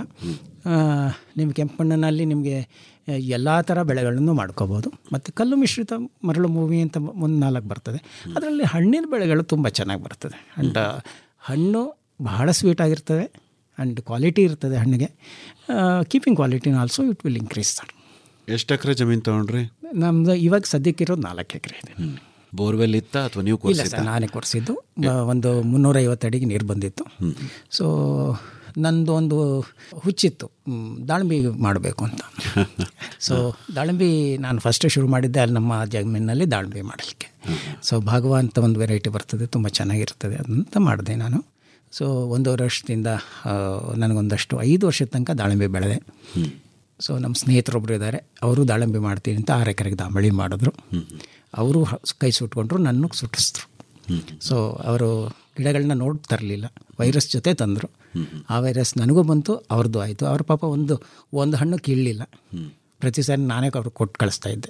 ನಿಮ್ಮ ಕೆಂಪು ಮಣ್ಣಿನಲ್ಲಿ ನಿಮಗೆ ಎಲ್ಲ ಥರ ಬೆಳೆಗಳನ್ನು ಮಾಡ್ಕೋಬೋದು ಮತ್ತು ಕಲ್ಲು ಮಿಶ್ರಿತ ಮರಳು ಮೂವಿ ಅಂತ ಒಂದು ನಾಲ್ಕು ಬರ್ತದೆ ಅದರಲ್ಲಿ ಹಣ್ಣಿನ ಬೆಳೆಗಳು ತುಂಬ ಚೆನ್ನಾಗಿ ಬರ್ತದೆ ಆ್ಯಂಡ್ ಹಣ್ಣು ಬಹಳ ಸ್ವೀಟ್ ಆಗಿರ್ತವೆ ಆ್ಯಂಡ್ ಕ್ವಾಲಿಟಿ ಇರ್ತದೆ ಹಣ್ಣಿಗೆ ಕೀಪಿಂಗ್ ಕ್ವಾಲಿಟಿನ also it will increase sir ಎಷ್ಟು ಎಕರೆ ಜಮೀನು ತೊಗೊಂಡ್ರಿ ನಮ್ಮದು ಇವಾಗ ಸದ್ಯಕ್ಕಿರೋದು ನಾಲ್ಕು ಎಕರೆ ಇದೆ ಬೋರ್ವೆಲ್ ಇತ್ತಾ ಅಥವಾ ನೀವು ಇಲ್ಲ ಕೊರ್ಸಿದ್ದ ಸರ್ ನಾನೇ ಕೊರೆಸಿದ್ದು ಒಂದು ಮುನ್ನೂರೈವತ್ತು ಅಡಿಗೆ ನೀರು ಬಂದಿತ್ತು ಸೊ ನಂದು ಒಂದು ಹುಚ್ಚಿತ್ತು ಮ್, ದಾಳಿಂಬೆ ಮಾಡಬೇಕು ಅಂತ ಸೊ ದಾಳಿಂಬೆ ನಾನು ಫಸ್ಟ್ ಶುರು ಮಾಡಿದ್ದೆ ಅಲ್ಲಿ ನಮ್ಮ ಜಮೀನಲ್ಲಿ ದಾಳಿಂಬೆ ಮಾಡಲಿಕ್ಕೆ ಸೊ ಭಾಗವ ಅಂತ ಒಂದು ವೆರೈಟಿ ಬರ್ತದೆ ತುಂಬ ಚೆನ್ನಾಗಿರ್ತದೆ ಅದಂತ ಮಾಡಿದೆ ನಾನು ಸೊ ಒಂದೂವರೆ ವರ್ಷದಿಂದ ಆ, ನನಗೊಂದಷ್ಟು ಐದು ವರ್ಷದ ತನಕ ದಾಳಿಂಬೆ ಬೆಳೆದೆ ಸೊ ನಮ್ಮ ಸ್ನೇಹಿತರೊಬ್ಬರು ಇದ್ದಾರೆ ಅವರು ದಾಳಿಂಬೆ ಮಾಡ್ತೀನಿ ಅಂತ ಆರು ಎಕರೆಗೆ ದಾಂಬಳಿ ಮಾಡಿದ್ರು ಅವರು ಕೈ ಸುಟ್ಕೊಂಡ್ರು ನನ್ನ ಸುಟ್ಟಿಸಿದ್ರು ಸೊ ಅವರು ಗಿಡಗಳನ್ನ ನೋಡಿ ತರಲಿಲ್ಲ ವೈರಸ್ ಜೊತೆ ತಂದರು ಆ ವೈರಸ್ ನನಗೂ ಬಂತು ಅವ್ರದ್ದು ಆಯಿತು ಅವ್ರ ಪಾಪ ಒಂದು ಒಂದು ಹಣ್ಣು ಕೀಳಲಿಲ್ಲ ಪ್ರತಿ ಸಾರಿ ನಾನೇ ಅವ್ರಿಗೆ ಕೊಟ್ಟು ಕಳಿಸ್ತಾ ಇದ್ದೆ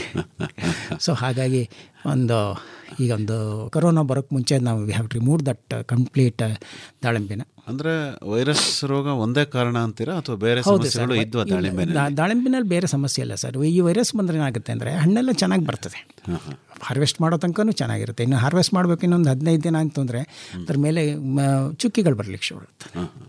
ಸೊ ಹಾಗಾಗಿ ಒಂದು ಈಗ ಒಂದು ಕೊರೋನಾ ಬರೋಕ್ಕೆ ಮುಂಚೆ ನಾವು we have remove that complete ದಾಳಿಂಬೆನ ಅಂದ್ರೆ ವೈರಸ್ ರೋಗ ಒಂದೇ ಕಾರಣ ಅಂತೀರಾ ಅಥವಾ ಬೇರೆ ಹೌದು ಸಮಸ್ಯೆಗಳು ಸರ್ ಇದ್ವಾ ಇಲ್ಲ, ದಾಳಿಂಬೆನಲ್ಲಿ ದಾ- ದಾಳಿಂಬೆನಲ್ಲಿ ಬೇರೆ ಸಮಸ್ಯೆ ಇಲ್ಲ ಸರ್ ಈ ವೈರಸ್ ಬಂದರೆ ಏನಾಗುತ್ತೆ ಅಂದರೆ ಹಣ್ಣೆಲ್ಲ ಚೆನ್ನಾಗಿ ಬರ್ತದೆ ಹಾರ್ವೆಸ್ಟ್ ಮಾಡೋ ತನಕನೂ ಚೆನ್ನಾಗಿರುತ್ತೆ ಇನ್ನು ಹಾರ್ವೆಸ್ಟ್ ಮಾಡಬೇಕು ಇನ್ನೊಂದು ಹದಿನೈದು ದಿನ ಅಂತಂದರೆ ಅದ್ರ ಮೇಲೆ ಮ- ಚುಕ್ಕಿಗಳು ಬರಲಿಕ್ಕೆ ಶುರು ಆಗುತ್ತೆ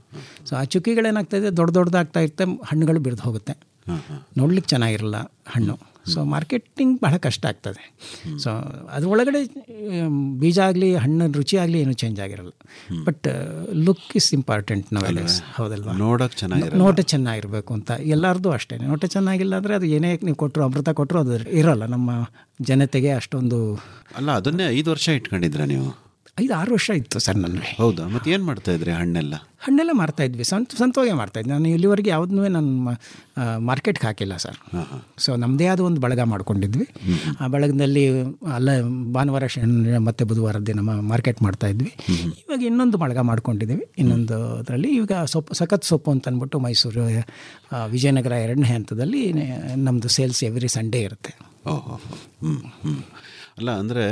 ಸೊ ಆ ಚುಕ್ಕಿಗಳೇನಾಗ್ತದೆ ದೊಡ್ಡ ದೊಡ್ಡದಾಗ್ತಾ ಇರುತ್ತೆ ಹಣ್ಣುಗಳು ಬಿಡ್ದು ಹೋಗುತ್ತೆ ನೋಡ್ಲಿಕ್ಕೆ ಚೆನ್ನಾಗಿರಲ್ಲ ಹಣ್ಣು ಸೊ ಮಾರ್ಕೆಟಿಂಗ್ ಬಹಳ ಕಷ್ಟ ಆಗ್ತದೆ ಸೊ ಅದ್ರೊಳಗಡೆ ಆಮ್, ಬೀಜ ಆಗಲಿ ಹಣ್ಣಿನ ರುಚಿ ಆಗಲಿ ಏನೂ ಚೇಂಜ್ ಆಗಿರಲ್ಲ ಬಟ್ ಲುಕ್ ಇಸ್ ಇಂಪಾರ್ಟೆಂಟ್ ನಾವೆಲ್ಲ ಹೌದಲ್ವಾ ನೋಡಕ್ ಚೆನ್ನಾಗಿರಲ್ಲ. ನೋಟ ಚೆನ್ನಾಗಿರಬೇಕು ಅಂತ ಎಲ್ಲರದು ಅಷ್ಟೇ ನೋಟ ಚೆನ್ನಾಗಿಲ್ಲ ಅಂದರೆ ಅದು ಏನೇ ನೀವು ಕೊಟ್ಟರು ಅಮೃತ ಕೊಟ್ಟರು ಅದು ಇರೋಲ್ಲ ನಮ್ಮ ಜನತೆಗೆ ಅಷ್ಟೊಂದು ಅಲ್ಲ ಅದನ್ನೇ ಐದು ವರ್ಷ ಇಟ್ಕೊಂಡಿದ್ರ ನೀವು ಐದು ಆರು ವರ್ಷ ಇತ್ತು ಸರ್ ನನಗೆ ಹೌದಾ ಮತ್ತೆ ಏನ್ ಮಾಡ್ತಾ ಇದ್ರಿ ಹಣ್ಣೆಲ್ಲ ಹಣ್ಣೆಲ್ಲ ಮಾರ್ತಾ ಇದ್ವಿ ಸ್ವಂತ ಸ್ವಂತವಾಗೇ ಮಾರ್ತಾ ಇದ್ವಿ ನಾನು ಇಲ್ಲಿವರೆಗೆ ಯಾವುದನ್ನೂ ನಾನು ಮಾರ್ಕೆಟ್ಗೆ ಹಾಕಿಲ್ಲ ಸರ್ ಸೊ ನಮ್ಮದೇ ಆದ ಒಂದು ಬಳಗ ಮಾಡ್ಕೊಂಡಿದ್ವಿ ಆ ಬಳಗದಲ್ಲಿ ಅಲ್ಲ ಭಾನುವಾರ ಶನಿ ಮತ್ತು ಬುಧವಾರ ದಿನ ಮಾರ್ಕೆಟ್ ಮಾಡ್ತಾ ಇದ್ವಿ ಇವಾಗ ಇನ್ನೊಂದು ಬಳಗ ಮಾಡ್ಕೊಂಡಿದ್ದೀವಿ ಇನ್ನೊಂದು ಅದರಲ್ಲಿ ಈಗ ಸೊಪ್ಪು ಸಖತ್ ಸೊಪ್ಪು ಅಂತ ಅಂದ್ಬಿಟ್ಟು ಮೈಸೂರು ಆ, ವಿಜಯನಗರ ಎರಡನೇ ಹಂತದಲ್ಲಿ ನಮ್ಮದು ಸೇಲ್ಸ್ ಎವ್ರಿ ಸಂಡೇ ಇರುತ್ತೆ ಓಹೋ ಹ್ಮ್ ಹ್ಮ್ ಅಲ್ಲ ಅಂದ್ರೆ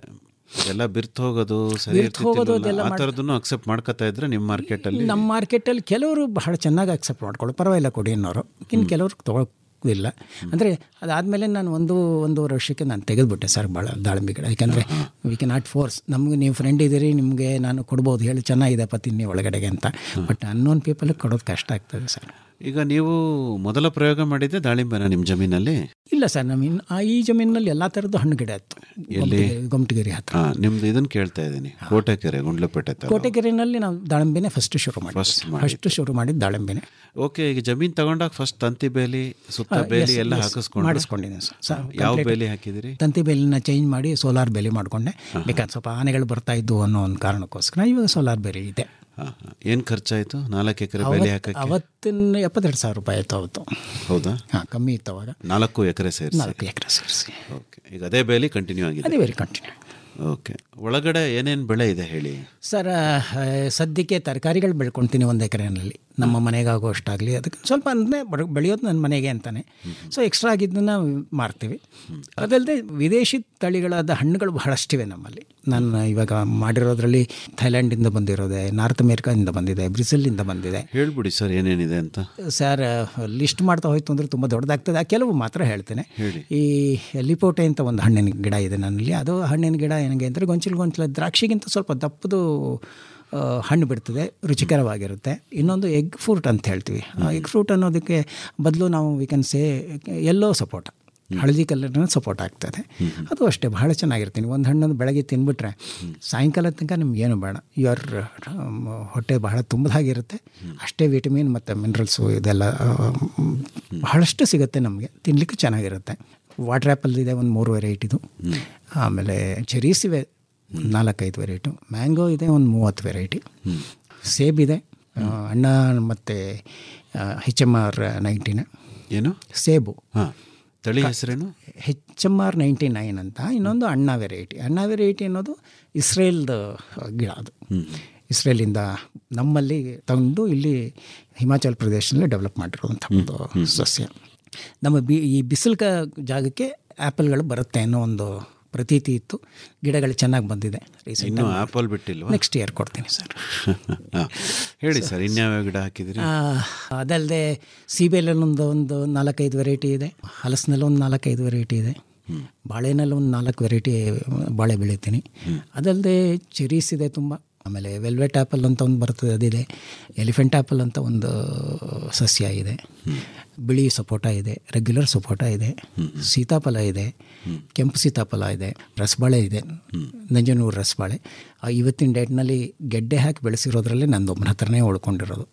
ಎಲ್ಲ ಬಿರ್ತ್ ಹೋಗೋದು ಸರಿ ಬಿರ್ತ್ ಹೋಗೋದು ಅದೆಲ್ಲ ಆ ಮಾಡ್- ಥರದನ್ನು ಅಕ್ಸೆಪ್ಟ್ ಮಾಡ್ಕೊತಾ ಇದ್ರೆ ನಿಮ್ಮ ಮಾರ್ಕೆಟಲ್ಲಿ ನಮ್ಮ ಮಾರ್ಕೆಟಲ್ಲಿ ಕೆಲವರು ಬಹಳ ಚೆನ್ನಾಗಿ ಅಕ್ಸೆಪ್ಟ್ ಮಾಡ್ಕೊಳ್ಳೋ ಪರವಾಗಿಲ್ಲ ಕೊಡಿ ಅನ್ನೋರು ಇನ್ನು ಕೆಲವರು ತೊಗೊಳೋದಿಲ್ಲ ಅಂದರೆ ಅದಾದಮೇಲೆ ನಾನು ಒಂದು ಒಂದೂವರೆ ವರ್ಷಕ್ಕೆ ನಾನು ತೆಗೆದುಬಿಟ್ಟೆ ಸರ್ ಭಾಳ ದಾಳಿಂಬೆ ಗಿಡ ಯಾಕಂದರೆ ವಿ ಕೆ ನಾಟ್ ಫೋರ್ಸ್ ನಮಗೆ ನೀವು ಫ್ರೆಂಡ್ ಇದ್ದೀರಿ ನಿಮಗೆ ನಾನು ಕೊಡ್ಬೋದು ಹೇಳಿ ಚೆನ್ನಾಗಿದೆ ಪತ್ತಿನಿ ಒಳಗಡೆಗೆ ಅಂತ ಬಟ್ ಅನ್ನೋನ್ ಪೀಪಲ್ಗೆ ಕೊಡೋದು ಕಷ್ಟ ಆಗ್ತದೆ ಸರ್ ಈಗ ನೀವು ಮೊದಲ ಪ್ರಯೋಗ ಮಾಡಿದ್ದೆ ದಾಳಿಂಬೆನ ನಿಮ್ಮ ಜಮೀನಲ್ಲಿ ಇಲ್ಲ ಸರ್ ನಮ್ಮ ಇನ್ನು ಆ ಈ ಜಮೀನಲ್ಲಿ ಎಲ್ಲ ಥರದ್ದು ಹಣ್ಣು ಗಿಡ ಇತ್ತು ಎಲ್ಲಿ? ಗೊಮ್ಟಗಿರಿ- ಗೊಮ್ಟಗಿರಿ ಹತ್ರ ಹಾ ನಿಮ್ದು ಇದನ್ನ ಕೇಳ್ತಾ ಇದ್ದೀನಿ ಕೋಟೆಕೆರೆ ಗುಂಡ್ಲಪೇಟೆ ತಾಲೂಕು. ಕೋಟೆಗೆರೆನಲ್ಲಿ ನಾವು ದಾಳಿಂಬೆನೆ ಫಸ್ಟ್ ಶುರು ಮಾಡಿ First ಮಾಡಿದ್ದು. ಫಸ್ಟ್ ಶುರು ಮಾಡಿದ್ದು ದಾಳಿಂಬೆನೆ ಓಕೆ ಈಗ ಜಮೀನ್ ತಗೊಂಡಾಗ ಫಸ್ಟ್ ತಂತಿ ಬೇಲಿ ಸುತ್ತ ಹಾ, ಬೇಲಿ yes, ಎಲ್ಲ yes. ಹಾಕಿಸ್ಕೊಂಡು ಮಾಡಿಸ್ಕೊಂಡಿದ್ದೀನಿ ಸರ್. ಸರ್, ಯಾವ complete- ಬೇಲಿ ಹಾಕಿದಿರಿ ತಂತಿ ಬೇಲಿನ ಚೇಂಜ್ ಮಾಡಿ ಸೋಲಾರ್ ಬೇಲಿ ಮಾಡಿಕೊಂಡೆ ಬೇಕಾದ್ರೆ ಸ್ವಲ್ಪ ಆನೆಗಳು ಬರ್ತಾ ಇದ್ವು ಅನ್ನೋ ಒಂದು ಕಾರಣಕ್ಕೋಸ್ಕರ ಇವಾಗ ಸೋಲಾರ್ ಬೇಲಿ ಇದೆ ಏನ್ ಖರ್ಚಾಯ್ತು ನಾಲ್ಕು ಎಕರೆ ಬೇಲಿ ಅವತ್ತು- ಹಾಕಕ್ಕೆ ಅವತ್ತಿನ ಎಪ್ಪತ್ತೆರಡು ಸಾವಿರ ರೂಪಾಯಿ ಆಯಿತು ಅವತ್ತು ಹೌದಾ ಹಾಂ ಕಮ್ಮಿ ಇತ್ತು ಅವಾಗ ನಾಲ್ಕು ಎಕರೆ ಸೇರಿಸಿ ನಾಲ್ಕು ಎಕರೆ ಸೇರಿಸಿ ಓಕೆ ಈಗ ಅದೇ ಬೇಲಿ ಕಂಟಿನ್ಯೂ ಆಗಿದೆ ಅದೇ ವೆರಿ ಕಂಟಿನ್ಯೂ ಓಕೆ ಒಳಗಡೆ ಏನೇನು ಬೆಳೆ ಇದೆ ಹೇಳಿ ಸರ್ ಆ, ಸದ್ಯಕ್ಕೆ ತರಕಾರಿಗಳು ಬೆಳ್ಕೊಳ್ತೀನಿ ಒಂದು ಎಕರೆನಲ್ಲಿ ನಮ್ಮ ಮನೆಗಾಗುವಷ್ಟಾಗಲಿ ಅದಕ್ಕೆ ಸ್ವಲ್ಪ ಅಂದರೆ ಬೆಳೆಯೋದು ನನ್ನ ಮನೆಗೆ ಅಂತಾನೆ ಸೊ ಎಕ್ಸ್ಟ್ರಾ ಆಗಿದ್ದನ್ನು ಮಾರ್ತೀವಿ ಅದಲ್ಲದೆ ವಿದೇಶಿ ತಳಿಗಳಾದ ಹಣ್ಣುಗಳು ಬಹಳಷ್ಟಿವೆ ನಮ್ಮಲ್ಲಿ ನಾನು ಇವಾಗ ಮಾಡಿರೋದ್ರಲ್ಲಿ ಥೈಲ್ಯಾಂಡಿಂದ ಬಂದಿರೋದೆ ನಾರ್ತ್ ಅಮೇರಿಕಾದಿಂದ ಬಂದಿದೆ ಬ್ರೆಜಿಲಿಂದ ಬಂದಿದೆ ಹೇಳ್ಬಿಡಿ ಸರ್ ಏನೇನಿದೆ ಅಂತ ಸರ್ ಲಿಸ್ಟ್ ಮಾಡ್ತಾ ಹೋಯ್ತು ಅಂದರೆ ತುಂಬ ದೊಡ್ಡದಾಗ್ತದೆ ಆ ಕೆಲವು ಮಾತ್ರ ಹೇಳ್ತೇನೆ ಈ ಲಿಪೋಟೆ ಅಂತ ಒಂದು ಹಣ್ಣಿನ ಗಿಡ ಇದೆ ನನ್ನಲ್ಲಿ ಅದು ಹಣ್ಣಿನ ಗಿಡ ಏನಿಗೆ ಅಂದರೆ ಗೊಂಚಲು ಗೊಂಚಲು ದ್ರಾಕ್ಷಿಗಿಂತ ಸ್ವಲ್ಪ ದಪ್ಪದು ಆ, ಹಣ್ಣು ಬಿಡ್ತದೆ ರುಚಿಕರವಾಗಿರುತ್ತೆ ಇನ್ನೊಂದು ಎಗ್ ಫ್ರೂಟ್ ಅಂತ ಹೇಳ್ತೀವಿ ಆ ಎಗ್ ಫ್ರೂಟ್ ಅನ್ನೋದಕ್ಕೆ ಬದಲು ನಾವು ವಿ ಕ್ಯಾನ್ ಸೇ ಎಲ್ಲೋ ಸಪೋಟ ಹಳದಿ ಕಲರ್ನ ಸಪೋರ್ಟ್ ಆಗ್ತದೆ ಅದು ಅಷ್ಟೇ ಬಹಳ ಚೆನ್ನಾಗಿರ್ತೀನಿ ಒಂದು ಹಣ್ಣನ್ನು ಬೆಳಗ್ಗೆ ತಿಂದ್ಬಿಟ್ರೆ ಸಾಯಂಕಾಲ ತನಕ ನಿಮ್ಗೆ ಏನು ಬೇಡ ಯುವರ್ ಹೊಟ್ಟೆ ಬಹಳ ತುಂಬದಾಗಿರುತ್ತೆ ಅಷ್ಟೇ ವಿಟಮಿನ್ ಮತ್ತು ಮಿನರಲ್ಸು ಇದೆಲ್ಲ ಆ, ಮ್, ಬಹಳಷ್ಟು ಸಿಗುತ್ತೆ ನಮಗೆ ತಿನ್ನಲಿಕ್ಕೆ ಚೆನ್ನಾಗಿರುತ್ತೆ ವಾಟರ್ ಆ್ಯಪಲ್ ಇದೆ ಒಂದು ಮೂರು ವೆರೈಟಿದು ಆಮೇಲೆ ಚೆರೀಸ್ ಇವೆ ನಾಲ್ಕೈದು ವೆರೈಟು ಮ್ಯಾಂಗೋ ಇದೆ ಒಂದು ಮೂವತ್ತು ವೆರೈಟಿ ಸೇಬಿದೆ ಆ, ಅಣ್ಣ ಮತ್ತು ಹೆಚ್ ಎಮ್ ಆರ್ ನೈನ್ಟೀನ್ ಏನು ಸೇಬು ಹಾಂ ತಳಿ ಹೆಸರೇನು H M R ninety nine ಅಂತ ಇನ್ನೊಂದು ಅಣ್ಣ ವೆರೈಟಿ ಅಣ್ಣ ವೆರೈಟಿ ಅನ್ನೋದು ಇಸ್ರೇಲ್ದು ಗಿಡ ಅದು ಇಸ್ರೇಲಿಂದ ನಮ್ಮಲ್ಲಿ ತಂದು ಇಲ್ಲಿ ಹಿಮಾಚಲ್ ಪ್ರದೇಶದಲ್ಲಿ ಡೆವಲಪ್ ಮಾಡಿರುವಂಥ ಒಂದು ಸಸ್ಯ ನಮ್ಮ ಬಿ ಈ ಬಿಸಿಲು ಕ ಜಾಗಕ್ಕೆ ಆ್ಯಪಲ್ಗಳು ಬರುತ್ತೆ ಅನ್ನೋ ಒಂದು ಪ್ರತೀತಿ ಇತ್ತು ಗಿಡಗಳು ಚೆನ್ನಾಗಿ ಬಂದಿದೆ ರೀಸೆಂಟ್ ಇನ್ನೂ ಆ್ಯಪಲ್ ಬಿಟ್ಟಿಲ್ವಾ ನೆಕ್ಸ್ಟ್ ಇಯರ್ ಕೊಡ್ತೀನಿ ಸರ್ ಹಾಂ ಹೇಳಿ ಸರ್ ಇನ್ಯಾವ್ಯಾವ ಗಿಡ ಹಾಕಿದಿರಿ ಅದಲ್ಲದೆ ಸೀಬೆಯಲ್ಲಿ ಒಂದು ಒಂದು ನಾಲ್ಕೈದು ವೆರೈಟಿ ಇದೆ ಹಲಸಿನಲ್ಲಿ ಒಂದು ನಾಲ್ಕೈದು ವೆರೈಟಿ ಇದೆ ಬಾಳೆನಲ್ಲಿ ಒಂದು ನಾಲ್ಕು ವೆರೈಟಿ ಬಾಳೆ ಬೆಳಿತೀನಿ ಅದಲ್ಲದೆ ಚೆರೀಸ್ ಇದೆ ತುಂಬ ಆಮೇಲೆ ವೆಲ್ವೆಟ್ ಆ್ಯಪಲ್ ಅಂತ ಒಂದು ಬರ್ತದೆ ಅದಿದೆ ಎಲಿಫೆಂಟ್ ಆ್ಯಪಲ್ ಅಂತ ಒಂದು ಸಸ್ಯ ಇದೆ ಬಿಳಿ ಸಪೋಟ ಇದೆ ರೆಗ್ಯುಲರ್ ಸಪೋಟ ಇದೆ ಸೀತಾಫಲ ಇದೆ ಕೆಂಪು ಸೀತಾಫಲ ಇದೆ ರಸಬಾಳೆ ಇದೆ ನಂಜನೂರು ರಸಬಾಳೆ ಆ ಇವತ್ತಿನ ಡೇಟ್ನಲ್ಲಿ ಗೆಡ್ಡೆ ಹಾಕಿ ಬೆಳೆಸಿರೋದ್ರಲ್ಲೇ ನಂದೊಬ್ಬನ ಹತ್ರನೇ ಉಳ್ಕೊಂಡಿರೋದು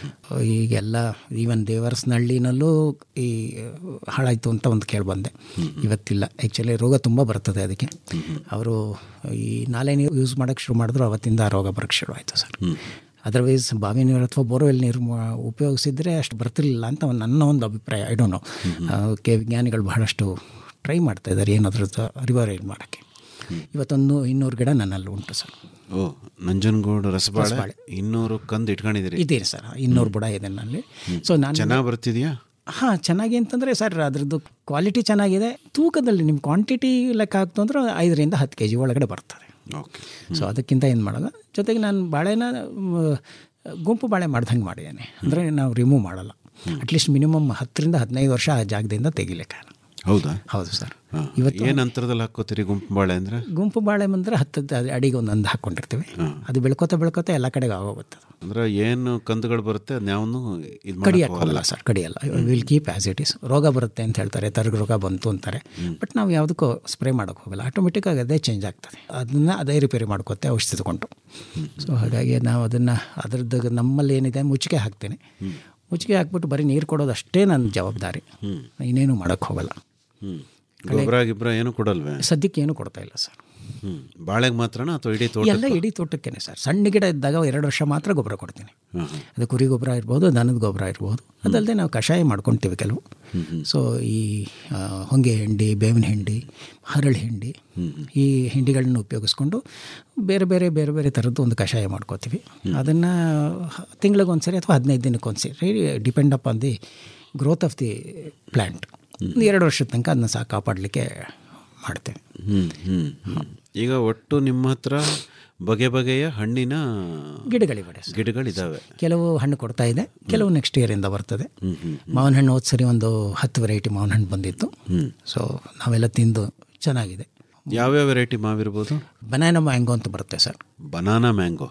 ಈಗೆಲ್ಲ ಈವನ್ ದೇವರಸ್ನಹಳ್ಳಿನಲ್ಲೂ ಈ ಹಾಳಾಯಿತು ಅಂತ ಒಂದು ಕೇಳಿ ಬಂದೆ ಇವತ್ತಿಲ್ಲ ಆ್ಯಕ್ಚುಲಿ ರೋಗ ತುಂಬ ಬರ್ತದೆ ಅದಕ್ಕೆ ಅವರು ಈ ನಾಲೆ ನೀರು ಯೂಸ್ ಮಾಡೋಕ್ಕೆ ಶುರು ಮಾಡಿದ್ರು ಅವತ್ತಿಂದ ಆ ರೋಗ ಬರೋಕ್ಕೆ ಶುರು ಆಯಿತು ಸರ್ ಅದರ್ವೈಸ್ ಬಾವಿ ನೀರು ಅಥವಾ ಬೋರ್ವೆಲ್ ನೀರು ಮಾ- ಉಪಯೋಗಿಸಿದ್ರೆ ಅಷ್ಟು ಬರ್ತಿರ್ಲಿಲ್ಲ ಅಂತ ಒಂದು ನನ್ನ ಒಂದು ಅಭಿಪ್ರಾಯ ಐ ಡೋಂಟ್ ನೋ ಕೆ ವಿಜ್ಞಾನಿಗಳು ಬಹಳಷ್ಟು ಟ್ರೈ ಮಾಡ್ತಾ ಇದ್ದಾರೆ ಏನಾದ್ರದ್ದು ರಿವರೈಡ್ ಮಾಡೋಕ್ಕೆ ಇವತ್ತೊಂದು ಇನ್ನೂರು ಗಿಡ ನನ್ನಲ್ಲಿ ಉಂಟು ಸರ್ ಓ ನಂಜನಗೂಡು ರಸಬಾಳೆ ರಸಬಾಳೆ. ಇನ್ನೂರು ಕಂದು ಇಟ್ಕೊಂಡಿದ್ದೀರಿ ಇದೆ ಸರ್ ಇನ್ನೂರು ಬುಡ ಇದೆ ನನ್ನಲ್ಲಿ ಸೊ ನಾನು ಚೆನ್ನಾಗಿ ಬರ್ತಿದ್ಯಾ ಹಾಂ ಚೆನ್ನಾಗಿ ಅಂತಂದರೆ ಸರ್ ಅದರದ್ದು ಕ್ವಾಲಿಟಿ ಚೆನ್ನಾಗಿದೆ ತೂಕದಲ್ಲಿ ನಿಮ್ಮ ಕ್ವಾಂಟಿಟಿ ಲೆಕ್ಕ ಹಾಕ್ತು ಅಂದ್ರೆ ಐದರಿಂದ ಹತ್ತು ಕೆ ಜಿ ಒಳಗಡೆ ಬರ್ತದೆ ಓಕೆ ಸೊ ಅದಕ್ಕಿಂತ ಏನು ಮಾಡಲ್ಲ ಜೊತೆಗೆ ನಾನು ಬಾಳೆನ ಮ್, ಗುಂಪು ಬಾಳೆ ಮಾಡ್ದಂಗೆ ಮಾಡಿದ್ದೇನೆ ಅಂದರೆ ನಾವು ರಿಮೂವ್ ಮಾಡಲ್ಲ ಅಟ್ಲೀಸ್ಟ್ ಮಿನಿಮಮ್ ಹತ್ತರಿಂದ ಹದಿನೈದು ವರ್ಷ ಆ ಜಾಗದಿಂದ ತೆಗಿಲಿಕ್ಕೆ ಹೌದಾ ಹೌದು ಸರ್ ಹಾಂ. ಇವತ್ತು ಏನ್ ಅಂತರದಲ್ಲಿ ಹಾಕೋತೀರಿ ಗುಂಪು ಬಾಳೆ ಅಂದ್ರೆ ಗುಂಪು ಬಾಳೆ ಬಂದರೆ ಹತ್ತದ್ದು ಅದು ಅಡಿಗೆ ಒಂದೊಂದು ಹಾಕ್ಕೊಂಡಿರ್ತೀವಿ ಅದು ಬೆಳ್ಕೋತ ಬೆಳ್ಕೋತ ಎಲ್ಲ ಕಡೆಗೆ ಆಗೋಗುತ್ತೆ ಅದು. ಅಂದ್ರೆ ಏನು ಕಂದುಗಳು ಬರುತ್ತೆ ಅದ್ಯಾವನು ಇದು ಕಡಿಯಕ್ಕೆ ಹೋಗಲ್ಲ ಸರ್ ಕಡಿಯಲ್ಲ will keep as it is ರೋಗ ಬರುತ್ತೆ ಅಂತ ಹೇಳ್ತಾರೆ ತರ್ಗ ರೋಗ ಬಂತು ಅಂತಾರೆ ಬಟ್ ನಾವು ಯಾವುದಕ್ಕೂ ಸ್ಪ್ರೇ ಮಾಡೋಕ್ಕೆ ಹೋಗಲ್ಲ ಆಟೋಮೆಟಿಕ್ಕಾಗಿ ಅದೇ ಚೇಂಜ್ ಆಗ್ತದೆ ಅದನ್ನು ಅದೇ ರಿಪೇರಿ ಮಾಡ್ಕೋತೆ ಔಷಧಿ ತಗೊಂಡು ಸೊ ಹಾಗಾಗಿ ನಾವು ಅದನ್ನು ಅದ್ರದ್ದು ನಮ್ಮಲ್ಲಿ ಏನಿದೆ ಮುಚ್ಚಿಗೆ ಹಾಕ್ತೀನಿ ಮುಚ್ಚಿಗೆ ಹಾಕ್ಬಿಟ್ಟು ಬರೀ ನೀರು ಕೊಡೋದು ಅಷ್ಟೇ ನನ್ನ ಜವಾಬ್ದಾರಿ ಇನ್ನೇನು ಮಾಡೋಕ್ಕೆ ಹೋಗಲ್ಲ ಹ್ಮ್ ಗೊಬ್ಬರ ಗಿಬ್ರ ಏನು ಕೊಡಲ್ವೇ ಸದ್ಯಕ್ಕೆ ಏನು ಕೊಡ್ತಾ ಇಲ್ಲ ಸರ್ ಹ್ಮ್ ಬಾಳೆಗೆ ಮಾತ್ರನಾ ಅಥವಾ ಇಡೀ ತೋಟ ಎಲ್ಲ ಇಡೀ ತೋಟಕ್ಕೇನೆ ಸರ್ ಸಣ್ಣ ಗಿಡ ಇದ್ದಾಗ ಎರಡು ವರ್ಷ ಮಾತ್ರ ಗೊಬ್ಬರ ಕೊಡ್ತೀನಿ ಅದು ಕುರಿ ಗೊಬ್ಬರ ಇರ್ಬೋದು ದನದ ಗೊಬ್ಬರ ಇರ್ಬೋದು ಅದಲ್ಲದೆ ನಾವು ಕಷಾಯ ಮಾಡ್ಕೊಳ್ತೀವಿ ಕೆಲವು ಸೊ ಈ ಆ, ಹೊಂಗೆ ಹಿಂಡಿ ಬೇವಿನ ಹಿಂಡಿ ಹರಳು ಹಿಂಡಿ ಈ ಹಿಂಡಿಗಳನ್ನ ಉಪಯೋಗಿಸ್ಕೊಂಡು ಬೇರೆ ಬೇರೆ ಬೇರೆ ಬೇರೆ ಥರದ್ದು ಒಂದು ಕಷಾಯ ಮಾಡ್ಕೋತೀವಿ ಅದನ್ನು ತಿಂಗಳಿಗೊಂದ್ಸರಿ ಅಥವಾ ಹದಿನೈದು ದಿನಕ್ಕೊಂದ್ಸರಿ depend up on the growth of the plant ಒಂದು ಎರಡು ವರ್ಷದ ತನಕ ಅದನ್ನ ಸಹ ಕಾಪಾಡಲಿಕ್ಕೆ ಮಾಡ್ತೇವೆ ಹ್ಮ್ ಹ್ಮ್ ಹ್ಮ್. ಈಗ ಒಟ್ಟು ನಿಮ್ಮ ಹತ್ರ ಬಗೆ ಬಗೆಯ ಹಣ್ಣಿನ ಗಿಡಗಳಿವೆ ಸರ್. ಗಿಡಗಳಿದಾವೆ ಕೆಲವು ಹಣ್ಣು ಕೊಡ್ತಾ ಇದೆ ಕೆಲವು ನೆಕ್ಸ್ಟ್ ಇಯರಿಂದ ಬರ್ತದೆ ಮಾವಿನ ಹಣ್ಣು ಹೋದ ಸರಿ ಒಂದು ಹತ್ತು ವೆರೈಟಿ ಮಾವಿನ ಹಣ್ಣು ಬಂದಿತ್ತು ಸೊ ನಾವೆಲ್ಲ ತಿಂದು ಚೆನ್ನಾಗಿದೆ ಯಾವ್ಯಾವ ವೆರೈಟಿ ಮಾವಿರ್ಬೋದು ಬನಾನ ಮ್ಯಾಂಗೋ ಅಂತ ಬರುತ್ತೆ ಸರ್ ಬನಾನಾ ಮ್ಯಾಂಗೋ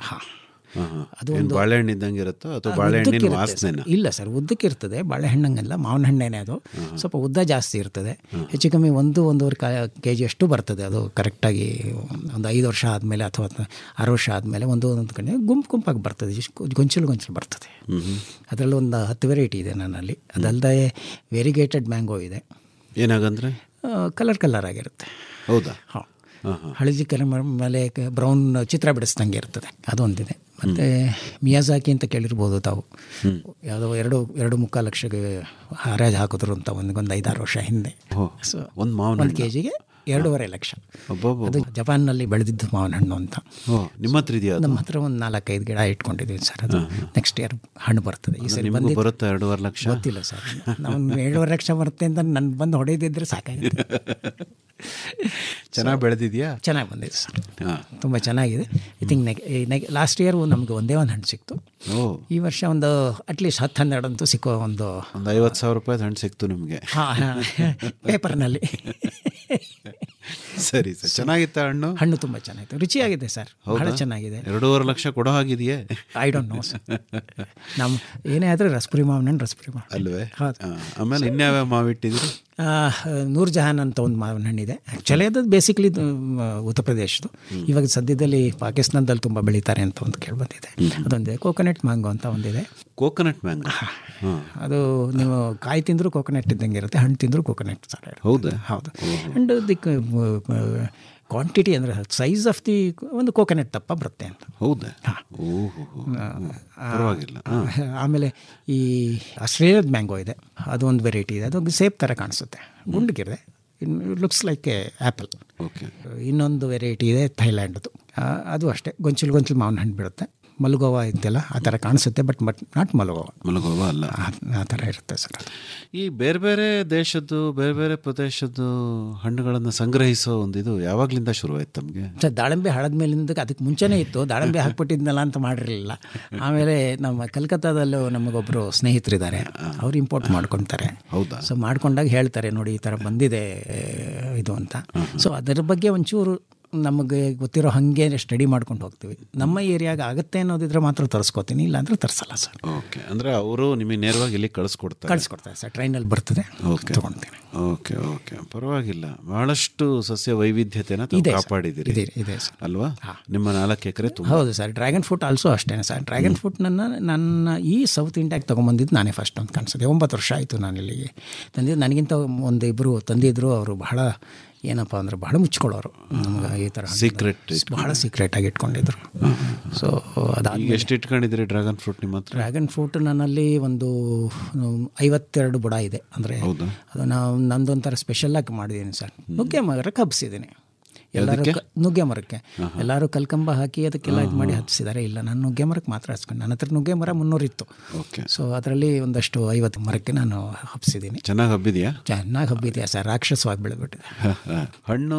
ಅದು ಏನು ಬಾಳೆಹಣ್ಣು ಇದ್ದಂಗೆ ಇರುತ್ತೋ ಅಥವಾ ಬಾಳೆಹಣ್ಣಿನ ವಾಸನೆನ ಇಲ್ಲ ಸರ್ ಉದ್ದಕ್ಕೆ ಇರ್ತದೆ ಬಾಳೆಹಣ್ಣಂಗೆಲ್ಲ ಮಾವಿನ ಹಣ್ಣೇನೆ ಅದು ಸ್ವಲ್ಪ ಉದ್ದ ಜಾಸ್ತಿ ಇರ್ತದೆ ಹೆಚ್ಚು ಕಮ್ಮಿ ಒಂದು ಒಂದೂವರೆ ಕೆ ಜಿ ಅಷ್ಟು ಬರ್ತದೆ ಅದು ಕರೆಕ್ಟಾಗಿ ಒಂದು ಐದು ವರ್ಷ ಆದಮೇಲೆ ಅಥವಾ ಆರು ವರ್ಷ ಆದಮೇಲೆ ಒಂದು ಒಂದೊಂದು ಕಡೆ ಗುಂಪು ಗುಂಪಾಗಿ ಬರ್ತದೆ ಇಷ್ಟು ಗೊಂಚಲು ಗೊಂಚಲು ಬರ್ತದೆ ಅದರಲ್ಲಿ ಒಂದು ಹತ್ತು ವೆರೈಟಿ ಇದೆ ನನ್ನಲ್ಲಿ ಅದಲ್ಲದೆ ವೆರಿಗೇಟೆಡ್ ಮ್ಯಾಂಗೋ ಇದೆ ಏನಾಗಂದ್ರೆ ಕಲರ್ ಕಲರ್ ಆಗಿರುತ್ತೆ ಹೌದಾ ಹಾಂ ಹಾಂ ಹಾಂ ಹಳದಿ ಕಲರ್ ಮೇಲೆ ಬ್ರೌನ್ ಚಿತ್ರ ಬಿಡಿಸ್ದಂಗೆ ಇರ್ತದೆ ಅದೊಂದಿದೆ ಮತ್ತು ಮಿಯಾಜಾಕಿ ಅಂತ ಕೇಳಿರ್ಬೋದು ತಾವು ಯಾವುದೋ ಎರಡು ಎರಡು ಮುಕ್ಕಾಲು ಲಕ್ಷಕ್ಕೆ ಹರಾಜು ಹಾಕಿದ್ರು ಅಂತ ಒಂದು ಒಂದು ಐದಾರು ವರ್ಷ ಹಿಂದೆ ಸೊ ಒಂದು ಮಾವಿನ ಒಂದು ಕೆ ಜಿಗೆ ಎರಡೂವರೆ ಲಕ್ಷ ಅಬ್ಬಬ್ಬಬ್ಬ. ಅದು ಜಪಾನ್ನಲ್ಲಿ ಬೆಳೆದಿದ್ದು ಮಾವಿನ ಹಣ್ಣು ಅಂತ ಓ ನಿಮ್ಮ ಹತ್ರ ಇದೆಯಾ ಅದು? ನಮ್ಮ ಹತ್ರ ಒಂದು ನಾಲ್ಕೈದು ಗಿಡ ಇಟ್ಕೊಂಡಿದ್ದೀವಿ ಸರ್ ಅದು ನೆಕ್ಸ್ಟ್ ಇಯರ್ ಹಣ್ಣು ಬರ್ತದೆ ಈ ಅಂದ್ರೆ ಸರಿ ನಿಮಗೂ ಬಂದಿದ್ದು ಬರುತ್ತಾ ಎರಡೂವರೆ ಲಕ್ಷ ಗೊತ್ತಿಲ್ಲ ಸರ್ ನಾವು ಏಳುವರೆ ಲಕ್ಷ ಬರುತ್ತೆ ಅಂತ ನನ್ನ ಬಂದು ಹೊಡೆದಿದ್ರೆ ಸಾಕಾಗಿದೆ ಚೆನ್ನಾಗಿ ಬೆಳೆದಿದ್ಯಾ ಚೆನ್ನಾಗಿ ಬಂದಿದೆ ಸರ್ ಹಾಂ ತುಂಬ ಚೆನ್ನಾಗಿದೆ ಐ ಥಿಂಕ್ ನೆಗ್ ನೆಗ್ ಲಾಸ್ಟ್ ಇಯರ್ ನಮಗೆ ಒಂದೇ ಒಂದು ಹಣ್ಣು ಸಿಕ್ತು ಓ ಈ ವರ್ಷ ಒಂದು ಅಟ್ಲೀಸ್ಟ್ ಹತ್ತು ಹನ್ನೆರಡು ಅಂತೂ ಸಿಕ್ಕೋ ಒಂದು ಒಂದು ಐವತ್ತು ಸಾವಿರ ರೂಪಾಯಿ ಹಣ್ಣು ಸಿಕ್ತು ನಿಮಗೆ ಹಾಂ ಪೇಪರ್ನಲ್ಲಿ ಸರಿ ಸರ್ ಚೆನ್ನಾಗಿತ್ತ ಹಣ್ಣು ಹಣ್ಣು ತುಂಬ ಚೆನ್ನಾಗಿತ್ತು ರುಚಿಯಾಗಿದೆ ಸರ್ ಬಹಳ ಹೌದಾ? ಚೆನ್ನಾಗಿದೆ ಎರಡೂವರೆ ಲಕ್ಷ ಕೊಡೋ ಹಾಗಿದೆಯೇ ಐ ಡೋಂಟ್ ನೋ ಸರ್ ನಮ್ಮ ಏನೇ ಆದರೆ ರಸಪುರಿ ಮಾವಿನ ಹಣ್ಣು ರಸಪುರಿ ಮಾವಿನ ಅಲ್ವೇ ಹೌದು. ಆ, ಆಮೇಲೆ ಇನ್ಯಾವ್ಯಾವ ಮಾವಿಟ್ಟಿದ್ರಿ ಆ, ನೂರ್ ಜಹಾನ್ ಅಂತ ಒಂದು ಮಾವಿನ ಹಣ್ಣಿದೆ ಆ್ಯಕ್ಚುಲಿ ಅದು ಬೇಸಿಕ್ಲಿ ಉತ್ತರ ಪ್ರದೇಶದ್ದು ಇವಾಗ ಸದ್ಯದಲ್ಲಿ ಪಾಕಿಸ್ತಾನದಲ್ಲಿ ತುಂಬ ಬೆಳೀತಾರೆ ಅಂತ ಒಂದು ಕೇಳಿಬಂದಿದೆ ಅದೊಂದಿದೆ ಕೋಕೋನಟ್ ಮ್ಯಾಂಗೋ ಅಂತ ಒಂದಿದೆ ಕೋಕೋನಟ್ ಮ್ಯಾಂಗೋ ಹಾಂ ಅದು ನೀವು ಕಾಯಿ ತಿಂದರೂ ಕೋಕೋನಟ್ ಇದ್ದಂಗೆ ಇರುತ್ತೆ ಹಣ್ಣು ತಿಂದರೂ ಕೋಕೋನಟ್ ಥರ ಇರುತ್ತೆ ಹೌದಾ ಹೌದು ಆ್ಯಂಡ್ ದಿಕ್ ಕ್ವಾಂಟಿಟಿ ಅಂದರೆ ಸೈಜ್ ಆಫ್ ದಿ ಒಂದು ಕೋಕೋನಟ್ ದಪ್ಪ ಬರುತ್ತೆ ಅಂತ ಹೌದಾ ಓಹೋ ಪರವಾಗಿಲ್ಲ ಹಾಂ ಆಮೇಲೆ ಈ ಆಸ್ಟ್ರೇಲಿಯಾದ ಮ್ಯಾಂಗೋ ಇದೆ ಅದೊಂದು ವೆರೈಟಿ ಇದೆ ಅದೊಂದು ಸೇಬ್ ಥರ ಕಾಣಿಸುತ್ತೆ ಗುಂಡಗಿದೆ looks like a apple okay ಇನ್ನೊಂದು ವೆರೈಟಿ ಇದೆ ಥೈಲ್ಯಾಂಡ್ದು ಆ, ಅದು ಅಷ್ಟೇ ಗೊಂಚಲು ಗೊಂಚಲು ಮಾವಿನ ಹಣ್ಣು ಬಿಡುತ್ತೆ ಮಲಗೋವ ಇದೆಯಲ್ಲ ಆ ಥರ ಕಾಣಿಸುತ್ತೆ but but not Malgova Malgova ಅಲ್ಲ ಆ- ಆ ಥರ ಇರುತ್ತೆ ಸರ್ ಅದು ಈ ಬೇರೆ ಬೇರೆ ದೇಶದ್ದು ಬೇರೆ ಬೇರೆ ಪ್ರದೇಶದ್ದು ಹಣ್ಣುಗಳನ್ನು ಸಂಗ್ರಹಿಸೋ ಒಂದು ಇದು ಯಾವಾಗ್ಲಿಂದ ಶುರುವಾಯ್ತು ತಮಗೆ ಸರ್ ದಾಳಿಂಬೆ ಹಳದ ಮೇಲಿಂದ ಅದಕ್ಕೆ ಮುಂಚೆನೇ ಇತ್ತು ದಾಳಿಂಬೆ ಹಾಕ್ಬಿಟ್ಟಿದ್ನಲ್ಲ ಅಂತ ಮಾಡಿರಲಿಲ್ಲ ಆಮೇಲೆ ನಮ್ಮ ಕಲ್ಕತ್ತಾದಲ್ಲೂ ನಮಗೊಬ್ಬರು ಸ್ನೇಹಿತರಿದ್ದಾರೆ ಅವ್ರು ಇಂಪೋರ್ಟ್ ಮಾಡ್ಕೊತಾರೆ ಹೌದಾ ಸೊ ಮಾಡ್ಕೊಂಡಾಗ ಹೇಳ್ತಾರೆ ನೋಡಿ ಈ ಥರ ಬಂದಿದೆ ಇದು ಅಂತ ಸೊ ಅದರ ಬಗ್ಗೆ ಒಂಚೂರು ನಮಗೆ ಗೊತ್ತಿರೋ ಹಾಗೆ ಸ್ಟಡಿ ಮಾಡ್ಕೊಂಡು ಹೋಗ್ತೀವಿ ನಮ್ಮ ಏರಿಯಾಗ ಆಗುತ್ತೆ ಅನ್ನೋದಿದ್ರೆ ಮಾತ್ರ ತರಿಸ್ಕೋತೀನಿ ಇಲ್ಲಾಂದ್ರೆ ತರಿಸಲ್ಲ ಸರ್ ಓಕೆ ಅಂದರೆ ಅವರು ನಿಮಗೆ ನೇರವಾಗಿ ಇಲ್ಲಿ ಕಳಿಸ್ಕೊಡ್ತಾರೆ ಕಳಿಸ್ಕೊಡ್ತಾರೆ ಸರ್ ಟ್ರೈನಲ್ಲಿ ಬರ್ತದೆ ಓಕೆ ತೊಗೊಳ್ತೀನಿ ಓಕೆ ಓಕೆ ಪರವಾಗಿಲ್ಲ ಬಹಳಷ್ಟು ಸಸ್ಯ ವೈವಿಧ್ಯತೆನ ತಾವು ಇದೆ ಸರ್. ಕಾಪಾಡಿದ್ದೀರಿ ಇದೆ, ಇದೆ ಸರ್. ಅಲ್ವಾ ನಿಮ್ಮ ನಾಲ್ಕು ಎಕರೆ ತುಂಬ ಹೌದು ಸರ್ ಡ್ರ್ಯಾಗನ್ ಫ್ರೂಟ್ ಆಲ್ಸೋ ಅಷ್ಟೇ ಸರ್ ಡ್ರ್ಯಾಗನ್ ಫ್ರೂಟ್ನನ್ನು ನನ್ನ ಈ ಸೌತ್ ಇಂಡಿಯಾಗೆ ತೊಗೊಂಬಂದಿದ್ದು ನಾನೇ ಫಸ್ಟ್ ಅಂತ ಕಾಣಿಸುತ್ತೆ ಒಂಬತ್ತು ವರ್ಷ ಆಯಿತು ನಾನು ಇಲ್ಲಿಗೆ ತಂದಿದ್ದು ನನಗಿಂತ ಒಂದು ಇಬ್ಬರು ತಂದಿದ್ರು ಅವರು ಬಹಳ ಏನಪ್ಪ ಅಂದರೆ ಬಹಳ ಮುಚ್ಕೊಳ್ಳೋರು ನಮ್ಗೆ ಈ ಥರ ಹಣ್ಣುಗಳು. Secret ಬಹಳ ಸೀಕ್ರೆಟ್ ಆಗಿ ಇಟ್ಕೊಂಡಿದ್ರು ಸೊ ಈಗ ಅದಾದ ಎಷ್ಟು ಇಟ್ಕೊಂಡಿದ್ದೀರಿ ಡ್ರ್ಯಾಗನ್ ಫ್ರೂಟ್ ನಿಮ್ಮ ಹತ್ರ ಡ್ರ್ಯಾಗನ್ ಫ್ರೂಟ್ ನನ್ನಲ್ಲಿ ಒಂದು ಹ್ಮ್, ಐವತ್ತೆರಡು ಬುಡ ಇದೆ ಅಂದರೆ ಹೌದಾ? ಅದು ನಾವು ನಂದೊಂಥರ ಸ್ಪೆಷಲಾಗಿ ಮಾಡಿದ್ದೀನಿ ಸರ್ ನುಗ್ಗೆ ಮರಕ್ಕೆ ಹಬ್ಸಿದ್ದೀನಿ ಎಲ್ಲರೂ ಕ- ನುಗ್ಗೆ ಮರಕ್ಕೆ ಎಲ್ಲರೂ ಕಲ್ಕಂಬ ಹಾಕಿ ಅದಕ್ಕೆಲ್ಲ ಇದು ಮಾಡಿ ಹಬ್ಸಿದ್ದಾರೆ ಇಲ್ಲ ನಾನು ನುಗ್ಗೆ ಮರಕ್ಕೆ ಮಾತ್ರ ಹಚ್ಕೊಂಡು ನನ್ನ ಹತ್ರ ನುಗ್ಗೆ ಮರ ಮುನ್ನೂರಿತ್ತು ಓಕೆ ಸೊ ಅದರಲ್ಲಿ ಒಂದಷ್ಟು ಐವತ್ತು ಮರಕ್ಕೆ ನಾನು ಹಬ್ಸಿದ್ದೀನಿ ಚೆನ್ನಾಗಿ ಹಬ್ಬಿದೆಯಾ ಚೆನ್ನಾಗಿ ಹಬ್ಬಿದೆಯಾ ಸರ್ ರಾಕ್ಷಸವಾಗಿ ಬೆಳೆದ್ಬಿಟ್ಟಿದೆ ಹಣ್ಣು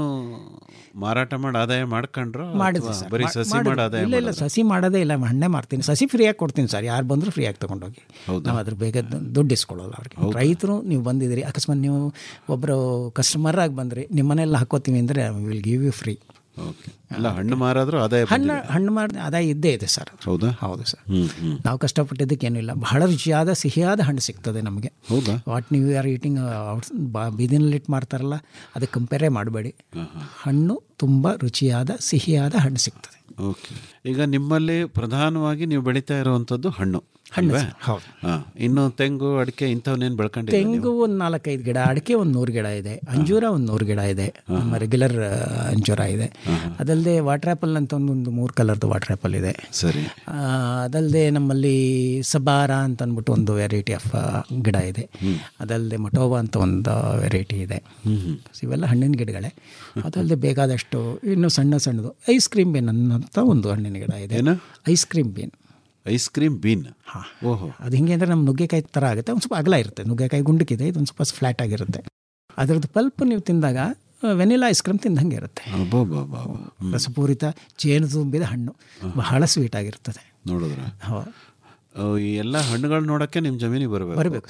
ಮಾರಾಟ ಮಾಡಿ ಆದಾಯ ಮಾಡ್ಕೊಂಡ್ರು ಮಾಡಿದೆ ಅಥವಾ ಸರ್ ಬರೀ ಮಾ- ಸಸಿ ಮಾಡಿದೆ. ಮಾಡಿ ಆದಾಯ ಇಲ್ಲ ಇಲ್ಲ ಸಸಿ ಮಾಡೋದೇ ಇಲ್ಲ ಹಣ್ಣೆ ಮಾರ್ತೀನಿ ಸಸಿ ಫ್ರೀಯಾಗಿ ಕೊಡ್ತೀನಿ ಸರ್ ಯಾರು ಬಂದರೂ ಫ್ರೀಯಾಗಿ ತೊಗೊಂಡೋಗಿ ನಾವು ಅದ್ರ ಬೇಗ ದು- ದುಡ್ಡು ಇಸ್ಕೊಳ್ಳಲ್ಲ ಅವ್ರಿಗೆ ರೈತರು ನೀವು ಬಂದಿದ್ದೀರಿ ಅಕಸ್ಮಾತ್ ನೀವು ಒಬ್ಬರು ಕಸ್ಟಮರ್ ಆಗಿ ಬಂದ್ರಿ ನಿಮ್ಮ ಮನೆಯಲ್ಲಿ ಹಾಕೋತೀವಿ ಅಂದರೆ will give you free okay ಅಲ್ಲ ಹಣ್ಣು ಮಾರಾದ್ರೂ ಆದಾಯ ಹಣ್ಣು ಬಂದಿದೆ. ಹಣ್ಣು ಮಾಡಿ ಆದಾಯ ಇದ್ದೇ ಇದೆ ಸರ್ ಹೌದಾ ಹೌದು ಸರ್ ಹ್ಮ್ ಹ್ಮ್ ನಾವು ಕಷ್ಟಪಟ್ಟಿದ್ದಕ್ಕೆ ಏನಿಲ್ಲ ಬಹಳ ರುಚಿಯಾದ ಸಿಹಿಯಾದ ಹಣ್ಣು ಸಿಗ್ತದೆ ನಮಗೆ ಹೌದಾ ವಾಟ್ ನೀವು ಆರ್ ಈಟಿಂಗ್ ಬೀದಿನಲ್ಲಿ ಇಟ್ಟು ಮಾರ್ತಾರಲ್ಲ ಅದಕ್ಕೆ ಕಂಪೇರೇ ಮಾಡಬೇಡಿ ಹಣ್ಣು ತುಂಬ ರುಚಿಯಾದ ಸಿಹಿಯಾದ ಹಣ್ಣು ಸಿಗ್ತದೆ ಓಕೆ ಈಗ ನಿಮ್ಮಲ್ಲಿ ಪ್ರಧಾನವಾಗಿ ನೀವು ಬೆಳೀತಾ ಇರುವಂಥದ್ದು ಹಣ್ಣು ಹಣ್ಣು ಅಲ್ವೇ? ಸರ್, ಹೌದು. ಹಾ. ಇನ್ನು ತೆಂಗು ಅಡಿಕೆ ಇಂಥವನ್ನೇನು ಬೆಳ್ಕೊಂಡಿಲ್ಲ ತೆಂಗು ಒಂದು ನಾಲ್ಕೈದು ಗಿಡ ಅಡಿಕೆ ಒಂದು ನೂರು ಗಿಡ ಇದೆ ಅಂಜೂರ ಒಂದು ನೂರು ಗಿಡ ಇದೆ ನಮ್ಮ ರೆಗ್ಯುಲರ್ ಅಂಜೂರ ಇದೆ ಅದಲ್ಲದೆ ವಾಟರ್ ಆ್ಯಪಲ್ ಅಂತ ಒಂದು ಒಂದು ಮೂರು ಕಲರ್ದು ವಾಟರ್ ಆ್ಯಪಲ್ ಇದೆ ಸರಿ ಆ, ಅದಲ್ಲದೆ ನಮ್ಮಲ್ಲಿ ಸಬಾರ ಅಂತ ಅಂದ್ಬಿಟ್ಟು ಒಂದು ವೆರೈಟಿ ಆಫ್ ಗಿಡ ಇದೆ ಅದಲ್ಲದೆ ಮಟೋವಾ ಅಂತ ಒಂದು ವೆರೈಟಿ ಇದೆ So ಇವೆಲ್ಲ ಹಣ್ಣಿನ ಗಿಡಗಳೇ ಅದಲ್ಲದೆ ಬೇಕಾದಷ್ಟು ಇನ್ನು ಸಣ್ಣ ಸಣ್ಣದು ಐಸ್ ಕ್ರೀಮ್ ಬೀನ್ ಅನ್ನೋಂಥ ಒಂದು ಹಣ್ಣಿನ ಗಿಡ ಇದೆ ಏನು? Ice cream bean ice cream bean ಓಹೋ ಅದು ಹಿಂಗೆ ಅಂದರೆ ನಮ್ಮ ನುಗ್ಗೆಕಾಯಿ ಥರ ಆಗುತ್ತೆ ಒಂದು ಸ್ವಲ್ಪ ಅಗಲ ಇರುತ್ತೆ ನುಗ್ಗೆಕಾಯಿ ಗುಂಡಕ್ಕಿದೆ ಇದೊಂದು ಸ್ವಲ್ಪ ಫ್ಲ್ಯಾಟ್ ಆಗಿರುತ್ತೆ ಅದರದ್ದು ಪಲ್ಪ್ ನೀವು ತಿಂದಾಗ ವೆನಿಲಾ ಐಸ್ ಕ್ರೀಮ್ ತಿಂದಂಗೆ ಇರುತ್ತೆ ಅಬ್ಬಬ್ಬಬ್ಬ. ರಸಪೂರಿತ ಜೇನು ತುಂಬಿದ ಹಣ್ಣು ಬಹಳ ಸ್ವೀಟ್ ಆಗಿರ್ತದೆ ನೋಡಿದ್ರ ಹೌ ಈ ಎಲ್ಲ ಹಣ್ಣುಗಳು ನೋಡಕ್ಕೆ ನಿಮ್ಮ ಜಮೀನಿಗೆ ಬರಬೇಕು ಬರಬೇಕು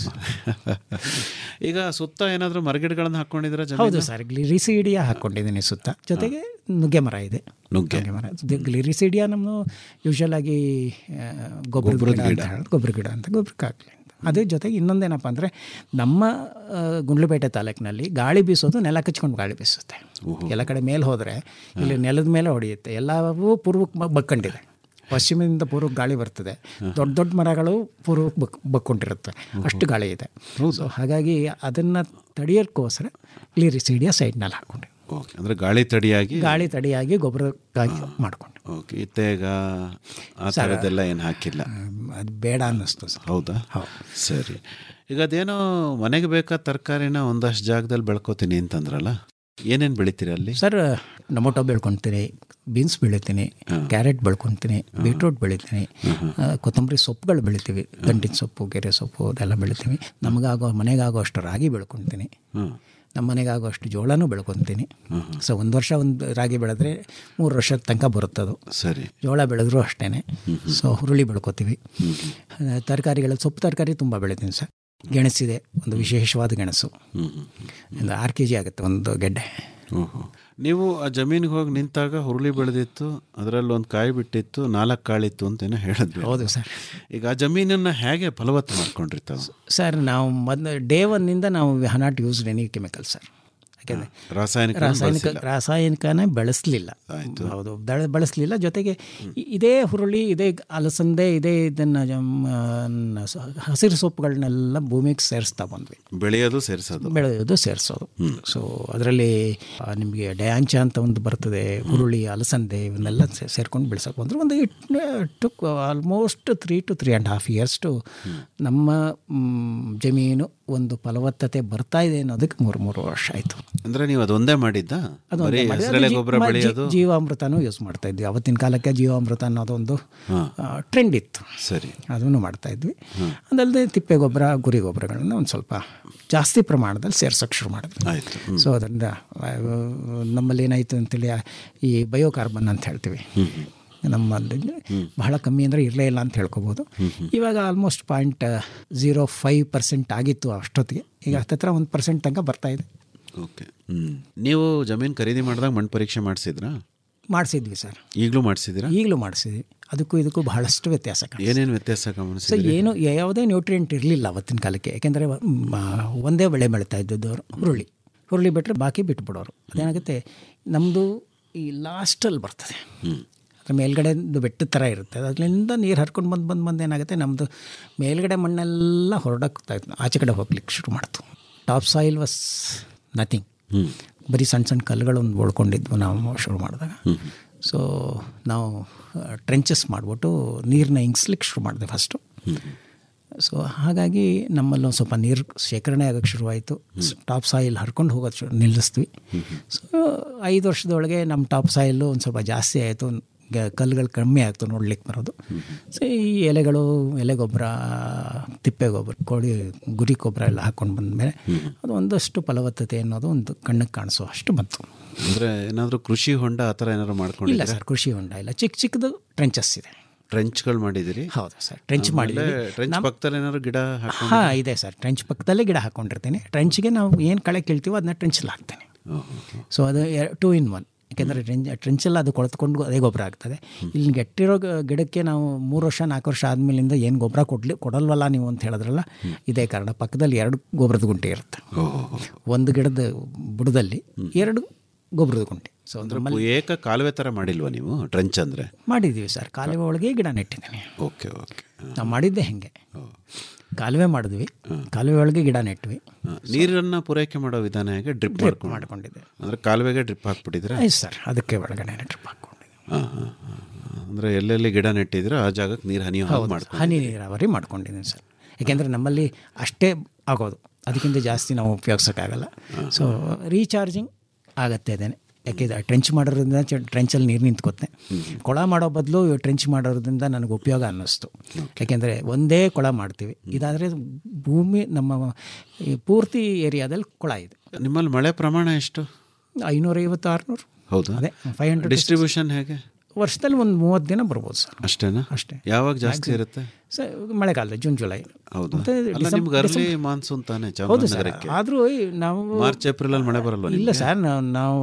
ಈಗ ಸುತ್ತ ಏನಾದರೂ ಮರಗಿಡಗಳನ್ನು ಹಾಕೊಂಡಿದ್ರ ಹೌದು ಸರ್ ಗ್ಲಿರಿಸಿಡಿಯಾ ಹಾಕ್ಕೊಂಡಿದ್ದೀನಿ ಸುತ್ತ ಜೊತೆಗೆ ನುಗ್ಗೆ ಮರ ಇದೆ ನುಗ್ಗೆ ಮರ ಗ್ಲಿರಿಸಿಡಿಯಾ ನಮ್ಮ ಯೂಶಲ್ ಆಗಿ ಆ, ಗೊಬ್ಬರದ ಗಿಡ ಅಂತ ಹೇಳೋದು ಗೊಬ್ಬರ ಗಿಡ ಅಂತ ಗೊಬ್ಬರಕ್ಕೆ ಹಾಕಲಿ ಅಂತ ಅದ್ರ ಜೊತೆಗೆ ಇನ್ನೊಂದೇನಪ್ಪ ಅಂದರೆ ನಮ್ಮ ಆ, ಗುಂಡ್ಲುಪೇಟೆ ತಾಲೂಕಿನಲ್ಲಿ ಗಾಳಿ ಬೀಸೋದು ನೆಲ ಕಚ್ಕೊಂಡು ಗಾಳಿ ಬೀಸುತ್ತೆ ಎಲ್ಲ ಕಡೆ ಮೇಲೆ ಹೋದರೆ ಇಲ್ಲಿ ನೆಲದ ಮೇಲೆ ಹೊಡೆಯುತ್ತೆ ಎಲ್ಲವೂ ಪೂರ್ವಕ್ಕೆ ಬ- ಬಕ್ಕೊಂಡಿದೆ ಪಶ್ಚಿಮದಿಂದ ಪೂರ್ವಕ್ಕೆ ಗಾಳಿ ಬರ್ತದೆ ದೊಡ್ಡ ದೊಡ್ಡ ಮರಗಳು ಪೂರ್ವಕ್ಕೆ ಬಕ್ ಬಕ್ಕೊಂಡಿರುತ್ತೆ ಅಷ್ಟು ಗಾಳಿ ಇದೆ ಸೊ ಹಾಗಾಗಿ ಅದನ್ನು ತಡೆಯೋಕ್ಕೋಸ್ಕರ ಗ್ಲಿರಿಸಿಡಿಯಾ ಸೈಡ್ನಲ್ಲಿ ಹಾಕ್ಕೊಂಡೆ ಓಕೆ ಅಂದರೆ ಗಾಳಿ ತಡಿಯಾಗಿ ಗಾಳಿ ತಡೆಯಾಗಿ ಗೊಬ್ಬರಕ್ಕಾಗಿ ಮಾಡ್ಕೊಂಡೆ ಓಕೆ ಇತ್ತೇಗ ಆ ಥರದ್ದೆಲ್ಲ ಏನು ಹಾಕಿಲ್ಲ ಅದು ಬೇಡ ಅನ್ನಿಸ್ತು ಸರ್ ಹೌದಾ ಸರಿ ಈಗ ಅದೇನೋ ಮನೆಗೆ ಬೇಕಾದ ತರಕಾರಿನ ಒಂದಷ್ಟು ಜಾಗದಲ್ಲಿ ಬೆಳ್ಕೊತೀನಿ ಅಂತಂದ್ರಲ್ಲ ಏನೇನು ಬೆಳಿತೀರಿ ಅಲ್ಲಿ ಸರ್ ಟೊಮೊಟೊ ಬೆಳ್ಕೊತೀನಿ ಬೀನ್ಸ್ ಬೆಳಿತೀನಿ ಕ್ಯಾರೆಟ್ ಬೆಳ್ಕೊತೀನಿ ಬೀಟ್ರೂಟ್ ಬೆಳಿತೀನಿ ಆ, ಕೊತ್ತಂಬರಿ ಸೊಪ್ಪುಗಳು ಬೆಳಿತೀವಿ ದಂಟಿನ ಸೊಪ್ಪು ಗೆರೆ ಸೊಪ್ಪು ಅದೆಲ್ಲ ಬೆಳಿತೀವಿ ನಮಗಾಗೋ ಮನೆಗಾಗೋ ಅಷ್ಟು ರಾಗಿ ಬೆಳ್ಕೊತೀನಿ ನಮ್ಮ ಮನೆಗಾಗೋ ಅಷ್ಟು ಜೋಳನೂ ಬೆಳ್ಕೊತೀನಿ ಸೊ ಒಂದು ವರ್ಷ ಒಂದು ರಾಗಿ ಬೆಳೆದ್ರೆ ಮೂರು ವರ್ಷದ ತನಕ ಬರುತ್ತದು ಸರಿ ಜೋಳ ಬೆಳೆದ್ರು ಅಷ್ಟೇ ಸೊ ಹುರುಳಿ ಬೆಳ್ಕೊತೀವಿ ತರಕಾರಿಗಳು ಸೊಪ್ಪು ತರಕಾರಿ ತುಂಬ ಬೆಳಿತೀನಿ ಸರ್ ಗೆಣಸಿದೆ ಒಂದು ವಿಶೇಷವಾದ ಗೆಣಸು ಒಂದು ಆರು ಕೆ ಜಿ ಆಗುತ್ತೆ ಒಂದು ಗೆಡ್ಡೆ ಓಹೋ ನೀವು ಆ ಜಮೀನಿಗೆ ಹೋಗಿ ನಿಂತಾಗ ಹುರುಳಿ ಬೆಳೆದಿತ್ತು ಅದರಲ್ಲಿ ಒಂದು ಕಾಯಿ ಬಿಟ್ಟಿತ್ತು ನಾಲ್ಕು ಕಾಳಿತ್ತು ಅಂತೇನೋ ಹೇಳಿದ್ವಿ ಹೌದು ಸರ್ ಈಗ ಆ ಜಮೀನನ್ನು ಹೇಗೆ ಫಲವತ್ತು ಮಾಡ್ಕೊಂಡ್ರಿ ತಾವು ಸರ್ ನಾವು ಮೊದಲು ಡೇ ಒನ್ನಿಂದ ನಾವು have not use any chemical sir ಯಾಕೆಂದರೆ ರಾಸಾಯನಿಕ ರಾಸಾಯನಿಕ ರಾಸಾಯನಿಕನೇ ಬಳಸಲಿಲ್ಲ ಹೌದು ದಳ ಬಳಸಲಿಲ್ಲ ಜೊತೆಗೆ ಇ- ಇದೇ ಹುರುಳಿ ಇದೇ ಅಲಸಂದೆ ಇದೇ ಇದನ್ನು ಹಸಿರು ಸೊಪ್ಪುಗಳನ್ನೆಲ್ಲ ಭೂಮಿಗೆ ಸೇರಿಸ್ತಾ ಬಂದ್ವಿ ಬೆಳೆಯೋದು ಸೇರಿಸೋದು ಬೆಳೆಯೋದು ಸೇರಿಸೋದು ಸೊ ಅದರಲ್ಲಿ ನಿಮಗೆ ಡಯಾಂಚ ಅಂತ ಒಂದು ಬರ್ತದೆ ಹುರುಳಿ ಅಲಸಂದೆ ಇವನ್ನೆಲ್ಲ ಸೇ- ಸೇರ್ಕೊಂಡು ಬೆಳೆಸೋಕೆ ಬಂದರು ಒಂದು it took almost three two three and half years to ನಮ್ಮ ಮ್, ಜಮೀನು ಒಂದು ಫಲವತ್ತತೆ ಬರ್ತಾ ಇದೆ ಅನ್ನೋದಕ್ಕೆ ಮೂರು ಮೂರು ವರ್ಷ ಆಯಿತು ಅಂದ್ರೆ ನೀವು ಅದೊಂದೇ ಮಾಡಿದ್ದ ಅದು ಬರೀ ಒಂದೇ ಮಾಡಿದ್ದು. ಹಸಿರೆಲೆ ಅದು ಜೀ- ಗೊಬ್ಬರ ಮ- ಜೀ- ಬೆಳೆಯೋದು ಜೀವಾಮೃತನೂ ಯೂಸ್ ಮಾಡ್ತಾ ಇದ್ವಿ ಅವತ್ತಿನ ಕಾಲಕ್ಕೆ ಜೀವಾಮೃತ ಅನ್ನೋದೊಂದು ಟ್ರೆಂಡ್ ಇತ್ತು ಸರಿ ಅದನ್ನು ಮಾಡ್ತಾ ಇದ್ವಿ ಅದಲ್ಲದೆ ತಿಪ್ಪೆ ಗೊಬ್ಬರ ಗುರಿ ಗೊಬ್ಬರಗಳನ್ನ ಒಂದು ಸ್ವಲ್ಪ ಜಾಸ್ತಿ ಪ್ರಮಾಣದಲ್ಲಿ ಸೇರ್ಸೋಕೆ ಶುರು ಮಾಡಿದ್ವಿ ಆಯಿತು ಸೊ ಅದರಿಂದ ಆ, ನಮ್ಮಲ್ಲಿ ಏನಾಯಿತು ಅಂತೇಳಿ ಆ, ಈ ಬಯೋಕಾರ್ಬನ್ ಅಂತ ಹೇಳ್ತೀವಿ ನಮ್ಮಲ್ಲಿ ಬಹಳ ಕಮ್ಮಿ ಅಂದರೆ ಇರಲೇ ಇಲ್ಲ ಅಂತ ಹೇಳ್ಕೊಬೋದು ಇವಾಗ almost point zero five percent ಆಗಿತ್ತು ಅಷ್ಟೊತ್ತಿಗೆ ಈಗ ಹತ್ತತ್ರ ಒಂದು ಪರ್ಸೆಂಟ್ ತನಕ ಬರ್ತಾ ಇದೆ ಓಕೆ ಹ್ಞೂ ನೀವು ಜಮೀನು ಖರೀದಿ ಮಾಡಿದಾಗ ಮಣ್ಣು ಪರೀಕ್ಷೆ ಮಾಡಿಸಿದ್ರಾ ಮಾಡಿಸಿದ್ವಿ ಸರ್ ಈಗಲೂ ಮಾಡಿಸಿದ್ದೀರಾ ಈಗಲೂ ಮಾಡಿಸಿದ್ವಿ ಅದಕ್ಕೂ ಇದಕ್ಕೂ ಬಹಳಷ್ಟು ವ್ಯತ್ಯಾಸ ಕಾಣಿಸ್ತು. ಏನೇನು ವ್ಯತ್ಯಾಸ ಸೊ ಗಮನಿಸಿದ್ರಿ ಏನು ಯಾವುದೇ ನ್ಯೂಟ್ರಿಯೆಂಟ್ ಇರಲಿಲ್ಲ ಅವತ್ತಿನ ಕಾಲಕ್ಕೆ ಯಾಕೆಂದರೆ ಒಂದೇ ಬೆಳೆ ಬೆಳೀತಾ ಇದ್ದದ್ದು ಅವರು ಹುರುಳಿ ಹುರುಳಿ ಬಿಟ್ಟರೆ ಬಾಕಿ ಬಿಟ್ಬಿಡೋರು ಅದೇನಾಗುತ್ತೆ ನಮ್ಮದು ಈ ಲಾಸ್ಟಲ್ಲಿ ಬರ್ತದೆ ಅದ್ರ ಮೇಲ್ಗಡೆ ಬೆಟ್ಟದ ಥರ ಇರುತ್ತೆ ಅದರಿಂದ ನೀರು ಹರ್ಕೊಂಡು ಬಂದು ಬಂದು ಬಂದು ಏನಾಗುತ್ತೆ ನಮ್ಮದು ಮೇಲ್ಗಡೆ ಮಣ್ಣೆಲ್ಲ ಹೊರಡೋಗ್ತಾ ಇತ್ತು ಆಚೆ ಕಡೆ ಹೋಗ್ಲಿಕ್ಕೆ ಶುರು ಮಾಡ್ತು ಟಾಪ್ ಸಾಯಿಲ್ ವಾಸ್ ನಥಿಂಗ್ ಬರೀ ಸಣ್ಣ ಸಣ್ಣ ಕಲ್ಲುಗಳು ಒಂದು ಉಳ್ಕೊಂಡಿದ್ವು ನಾವು ಶುರು ಮಾಡಿದಾಗ ಸೊ ನಾವು ಟ್ರೆಂಚಸ್ ಮಾಡಿಬಿಟ್ಟು ನೀರನ್ನ ಇಂಗಿಸ್ಲಿಕ್ಕೆ ಶುರು ಮಾಡಿದೆ ಫಸ್ಟು ಸೊ ಹಾಗಾಗಿ ನಮ್ಮಲ್ಲಿ ಒಂದು ಸ್ವಲ್ಪ ನೀರು ಶೇಖರಣೆ ಆಗೋಕ್ಕೆ ಶುರುವಾಯಿತು ಟಾಪ್ ಸಾಯಿಲ್ ಹರ್ಕೊಂಡು ಹೋಗೋದು ಶುರು ನಿಲ್ಲಿಸ್ತೀವಿ ಸೊ ಐದು ವರ್ಷದೊಳಗೆ ನಮ್ಮ ಟಾಪ್ ಸಾಯಿಲು ಒಂದು ಸ್ವಲ್ಪ ಜಾಸ್ತಿ ಆಯಿತು ಕಲ್ಲುಗಳು ಕಮ್ಮಿ ಆಯಿತು ನೋಡ್ಲಿಕ್ಕೆ ಬರೋದು ಸೊ ಈ ಎಲೆಗಳು ಎಲೆ ಗೊಬ್ಬರ ತಿಪ್ಪೆ ಗೊಬ್ಬರ ಕೋಳಿ ಗುರಿ ಗೊಬ್ಬರ ಎಲ್ಲ ಹಾಕ್ಕೊಂಡು ಬಂದಮೇಲೆ ಅದು ಒಂದಷ್ಟು ಫಲವತ್ತತೆ ಅನ್ನೋದು ಒಂದು ಕಣ್ಣಿಗೆ ಕಾಣಿಸೋ ಅಷ್ಟು ಬಂತು ಅಂದರೆ ಏನಾದರೂ ಕೃಷಿ ಹೊಂಡ ಆ ಥರ ಏನಾದ್ರು ಇಲ್ಲ ಮಾಡ್ಕೊಂಡಿದ್ದೀರಾ ಸರ್ ಕೃಷಿ ಹೊಂಡ ಇಲ್ಲ ಚಿಕ್ಕ ಚಿಕ್ಕದು ಟ್ರೆಂಚಸ್ ಇದೆ ಟ್ರೆಂಚ್ಗಳು ಮಾಡಿದಿರಿ ಹೌದು ಸರ್ ಟ್ರೆಂಚ್ ಮಾಡಿದ್ದೀವಿ ಟ್ರೆಂಚ್ ಪಕ್ಕದಲ್ಲಿ ಏನಾದ್ರು ಗಿಡ ಹಾಕೊಂಡು ಹಾಂ ಇದೆ ಸರ್ ಟ್ರೆಂಚ್ ಪಕ್ಕದಲ್ಲೇ ಗಿಡ ಹಾಕ್ಕೊಂಡಿರ್ತೀನಿ ಟ್ರೆಂಚ್ಗೆ ನಾವು ಏನು ಕಳೆ ಕೀಳ್ತೀವೋ ಅದನ್ನ ಟ್ರೆಂಚಲ್ಲಿ ಹಾಕ್ತೇನೆ ಸೊ ಅದು ಟೂ ಇನ್ ಒನ್ ಯಾಕೆಂದರೆ ಟ್ರೆಂಚ್ ಟ್ರೆಂಚಲ್ಲಿ ಅದು ಕೊಳೆತ್ಕೊಂಡು ಅದೇ ಗೊಬ್ಬರ ಆಗ್ತದೆ ಇಲ್ಲಿ ಗೆಟ್ಟಿರೋ ಗ- ಗಿಡಕ್ಕೆ ನಾವು ಮೂರು ವರ್ಷ ನಾಲ್ಕು ವರ್ಷ ಆದಮೇಲಿಂದ ಏನು ಗೊಬ್ಬರ ಕೊಡ್ಲಿ ಕೊಡಲ್ವಲ್ಲ ನೀವು ಅಂತ ಹೇಳಿದ್ರಲ್ಲ ಇದೇ ಕಾರಣ ಪಕ್ಕದಲ್ಲಿ ಎರಡು ಗೊಬ್ಬರದ ಗುಂಟೆ ಇರುತ್ತೆ ಒಂದು ಗಿಡದ ಬುಡದಲ್ಲಿ ಎರಡು ಗೊಬ್ಬರದ ಗುಂಟೆ ಸೊ ಅಂದ್ರೆ ಏಕ ಕಾಲುವೆ ಥರ ಮಾಡಿಲ್ವಾ ನೀವು ಟ್ರೆಂಚ್ ಅಂದರೆ ಮಾಡಿದ್ದೀವಿ ಸರ್ ಕಾಲುವೆ ಒಳಗೆ ಗಿಡ ನೆಟ್ಟಿದ್ದೀನಿ ಓಕೆ ಓಕೆ ನಾವು ಮಾಡಿದ್ದೆ ಹೆಂಗೆ ಕಾಲುವೆ ಮಾಡಿದ್ವಿ ಕಾಲುವೆ ಒಳಗೆ ಗಿಡ ನೆಟ್ವಿ ನೀರನ್ನು ಪೂರೈಕೆ ಮಾಡೋ ವಿಧಾನ ಹೇಗೆ ಡ್ರಿಪ್ ಮಾಡ್ಕೊಂಡು ಮಾಡ್ಕೊಂಡಿದ್ದೆ ಅಂದರೆ ಕಾಲುವೆಗೆ ಡ್ರಿಪ್ ಹಾಕ್ಬಿಟ್ಟಿದ್ರೆ ಆಯ್ತು ಸರ್ ಅದಕ್ಕೆ ಒಳಗಡೆ ಡ್ರಿಪ್ ಹಾಕ್ಕೊಂಡಿದ್ದೆ ಹಾಂ ಹಾಂ ಅಂದರೆ ಎಲ್ಲೆಲ್ಲಿ ಗಿಡ ನೆಟ್ಟಿದ್ರೆ ಆ ಜಾಗಕ್ಕೆ ನೀರು ಹನಿ ಹೌದು ಮಾಡ್ಕೊಂಡು ಹನಿ ನೀರಾವರಿ ಮಾಡ್ಕೊಂಡಿದ್ದೀನಿ ಸರ್ ಯಾಕೆಂದರೆ ನಮ್ಮಲ್ಲಿ ಅಷ್ಟೇ ಆಗೋದು ಅದಕ್ಕಿಂತ ಜಾಸ್ತಿ ನಾವು ಉಪಯೋಗಿಸೋಕ್ಕಾಗಲ್ಲ ಸೊ ರೀಚಾರ್ಜಿಂಗ್ ಆಗತ್ತೆ ಅದೇನೆ ಯಾಕೆ ಟ್ರೆಂಚ್ ಮಾಡೋದ್ರಿಂದ ಟ್ರೆಂಚಲ್ಲಿ ನೀರು ನಿಂತ್ಕೋತೆ ಕೊಳ ಮಾಡೋ ಬದಲು ಟ್ರೆಂಚ್ ಮಾಡೋದ್ರಿಂದ ನನಗೆ ಉಪಯೋಗ ಅನ್ನಿಸ್ತು ಯಾಕೆಂದರೆ ಒಂದೇ ಕೊಳ ಮಾಡ್ತೀವಿ ಇದಾದರೆ ಭೂಮಿ ನಮ್ಮ ಈ ಪೂರ್ತಿ ಏರಿಯಾದಲ್ಲಿ ಕೊಳ ಇದೆ ನಿಮ್ಮಲ್ಲಿ ಮಳೆ ಪ್ರಮಾಣ ಎಷ್ಟು ಐನೂರೈವತ್ತು ಆರುನೂರು ಹೌದಾ ಅದೇ ಫೈವ್ ಹಂಡ್ರೆಡ್ ಡಿಸ್ಟ್ರಿಬ್ಯೂಷನ್ ಹೇಗೆ ವರ್ಷದಲ್ಲಿ ಒಂದು ಮೂವತ್ತು ದಿನ ಬರ್ಬೋದು ಸರ್ ಅಷ್ಟೇನಾ ಅಷ್ಟೇ ಯಾವಾಗ ಜಾಸ್ತಿ ಇರುತ್ತೆ ಸರ್ ಮಳೆಗಾಲ ಜೂನ್ ಜುಲೈ ಹೌದು ಮತ್ತೆ ಅಲ್ಲ ಡಿಸೆಂಬರ್- ನಿಮ್ಗೆ ಅರ್ಲಿ ಡಿಸೆಂಬರ್- ಮಾನ್ಸೂನ್ ತಾನೆ ಹೌದು ಸರ್ ಚಾಮರಾಜನಗರಕ್ಕೆ ಆದರೂ ನಾವು ಮಾರ್ಚ್ ಏಪ್ರಿಲ್ ಅಲ್ಲಿ ಮಳೆ ಬರಲ್ವಾ ಇಲ್ಲ ಸರ್ ನಾವು ನಾವು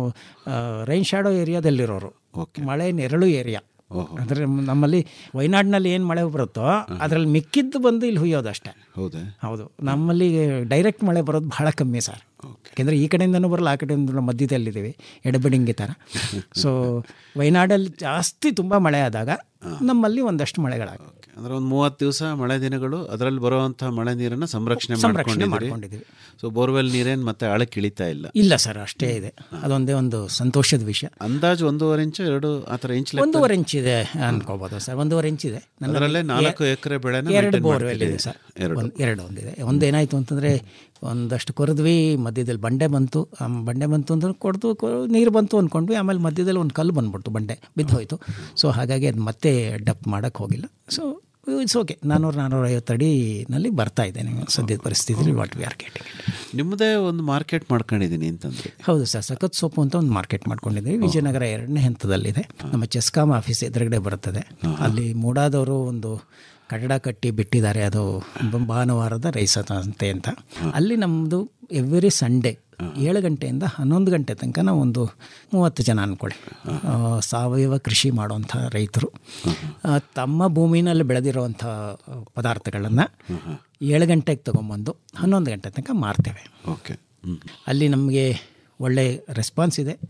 ರೈನ್ ಶಾಡೋ ಏರಿಯಾದಲ್ಲಿರೋರು ಮಳೆ ನೆರಳು ಏರಿಯಾ ಅಂದರೆ ನಮ್ಮಲ್ಲಿ ವಯನಾಡಿನಲ್ಲಿ ಏನು ಮಳೆ ಬರುತ್ತೋ ಅದರಲ್ಲಿ ಮಿಕ್ಕಿದ್ದು ಬಂದು ಇಲ್ಲಿ ಹುಯ್ಯೋದು ಅಷ್ಟೇ ಹೌದಾ ಹೌದು ನಮ್ಮಲ್ಲಿ ಡೈರೆಕ್ಟ್ ಮಳೆ ಬರೋದು ಬಹಳ ಕಮ್ಮಿ ಸರ್ ಯಾಕೆಂದರೆ ಈ ಕಡೆಯಿಂದನೂ ಬರಲ್ಲ ಆ ಕಡೆಯಿಂದ ಮಧ್ಯದಲ್ಲಿದ್ದೀವಿ ಎಡಬಿಡಿಂಗಿ ಥರ ಸೊ ವಯನಾಡಲ್ಲಿ ಜಾಸ್ತಿ ತುಂಬ ಮಳೆ ಆದಾಗ ನಮ್ಮಲ್ಲಿ ಒಂದಷ್ಟು ಮಳೆಗಳಾಗ ಅಂದ್ರೆ ಒಂದು ಮೂವತ್ತು ದಿವಸ ಮಳೆ ದಿನಗಳು ಅದರಲ್ಲಿ ಬರುವಂಥ ಮಳೆ ನೀರನ್ನ ಸಂರಕ್ಷಣೆ ಸಂರಕ್ಷಣೆ ಮಾಡ್ಕೊಂಡಿದ್ದೀರಿ ಮಾಡ್ಕೊಂಡಿದ್ದೀವಿ. ಸೊ ಬೋರ್ವೆಲ್ ನೀರೇನು ಮತ್ತೆ ಆಳಕ್ಕೆ ಇಳಿತಾ ಇಲ್ಲ ಇಲ್ಲ ಸರ್ ಅಷ್ಟೇ ಇದೆ ಅದೊಂದೇ ಒಂದು ಸಂತೋಷದ ವಿಷಯ ಅಂದಾಜು ಒಂದೂವರೆ ಇಂಚು ಎರಡು ಆ ಥರ ಇಂಚ್ ಒಂದೂವರೆ ಇಂಚ್ ಇದೆ ಅನ್ಕೋಬೋದು ಸರ್ ಒಂದೂವರೆ ಇಂಚ್ ಇದೆ ನನ್ನ ಅದರಲ್ಲೇ ನಾಲ್ಕು ಎ- ಎಕರೆ ಬೆಳೆನ ಎರಡು maintain ಬೋರ್ವೆಲ್ ಇದೆ ಮಾಡ್ತಿದ್ದೀರಿ. ಸರ್ ಎರಡು. ಒಂದು ಎರಡು ಒಂದಿದೆ ಒಂದೇನಾಯಿತು ಅಂತಂದರೆ ಒಂದಷ್ಟು ಕೊರೆದ್ವಿ ಮಧ್ಯದಲ್ಲಿ ಬಂಡೆ ಬಂತು ಆ ಬಂಡೆ ಬಂತು ಅಂದ್ರೆ ಕೊಡ್ದು ನೀರು ಬಂತು ಅಂದ್ಕೊಂಡ್ವಿ ಆಮೇಲೆ ಮಧ್ಯದಲ್ಲಿ ಒಂದು ಕಲ್ಲು ಬಂದ್ಬಿಡ್ತು ಬಂಡೆ ಬಿದ್ದು ಹೋಯಿತು ಸೊ ಹಾಗಾಗಿ ಅದು ಮತ್ತೆ ಡಪ್ ಮಾಡೋಕ್ಕೆ ಹೋಗಿಲ್ಲ ಸೊ ಇಟ್ಸ್ ಓಕೆ ನಾನ್ನೂರು ನಾನ್ನೂರೈವತ್ತು ಅಡಿನಲ್ಲಿ ಬರ್ತಾ ಇದ್ದೇನೆ ಸದ್ಯದ ಪರಿಸ್ಥಿತಿಲಿ ವಾಟ್ ವಿ ಆರ್ ಗೆಟಿಂಗ್ ನಿಮ್ಮದೇ ಒಂದು ಮಾರ್ಕೆಟ್ ಮಾಡ್ಕೊಂಡಿದ್ದೀನಿ ಅಂತಂದ್ರೆ ಹೌದು ಸರ್ ಸಖತ್ ಸೊಪ್ಪು ಅಂತ ಒಂದು ಮಾರ್ಕೆಟ್ ಮಾಡ್ಕೊಂಡಿದ್ದೀವಿ ವಿಜಯನಗರ ಎರಡನೇ ಹಂತದಲ್ಲಿದೆ ನಮ್ಮ ಚೆಸ್ಕಾಮ್ ಆಫೀಸ್ ಎದುರುಗಡೆ ಬರುತ್ತದೆ ಅಲ್ಲಿ ಮೂಡಾದವರು ಒಂದು ಕಟ್ಟಡ ಕಟ್ಟಿ ಬಿಟ್ಟಿದ್ದಾರೆ ಅದು ಬ- ಭಾನುವಾರದ ರೈಸ ಸಂತೆ ಅಂತ ಅಲ್ಲಿ ನಮ್ಮದು ಎವ್ರಿ ಸಂಡೇ ಏಳು ಗಂಟೆಯಿಂದ ಹನ್ನೊಂದು ಗಂಟೆ ತನಕ ನಾವು ಒಂದು ಮೂವತ್ತು ಜನ ಅಂದ್ಕೊಳ್ಳಿ ಆ, ಸಾವಯವ ಕೃಷಿ ಮಾಡುವಂಥ ರೈತರು ಆ, ತಮ್ಮ ಭೂಮಿನಲ್ಲಿ ಬೆಳೆದಿರುವಂಥ ಪದಾರ್ಥಗಳನ್ನು ಏಳು ಗಂಟೆಗೆ ತೊಗೊಂಬಂದು ಹನ್ನೊಂದು ಗಂಟೆ ತನಕ ಮಾರ್ತೇವೆ ಓಕೆ ಅಲ್ಲಿ ನಮಗೆ ಒಳ್ಳೆ ರೆಸ್ಪಾನ್ಸ್ ಇದೆ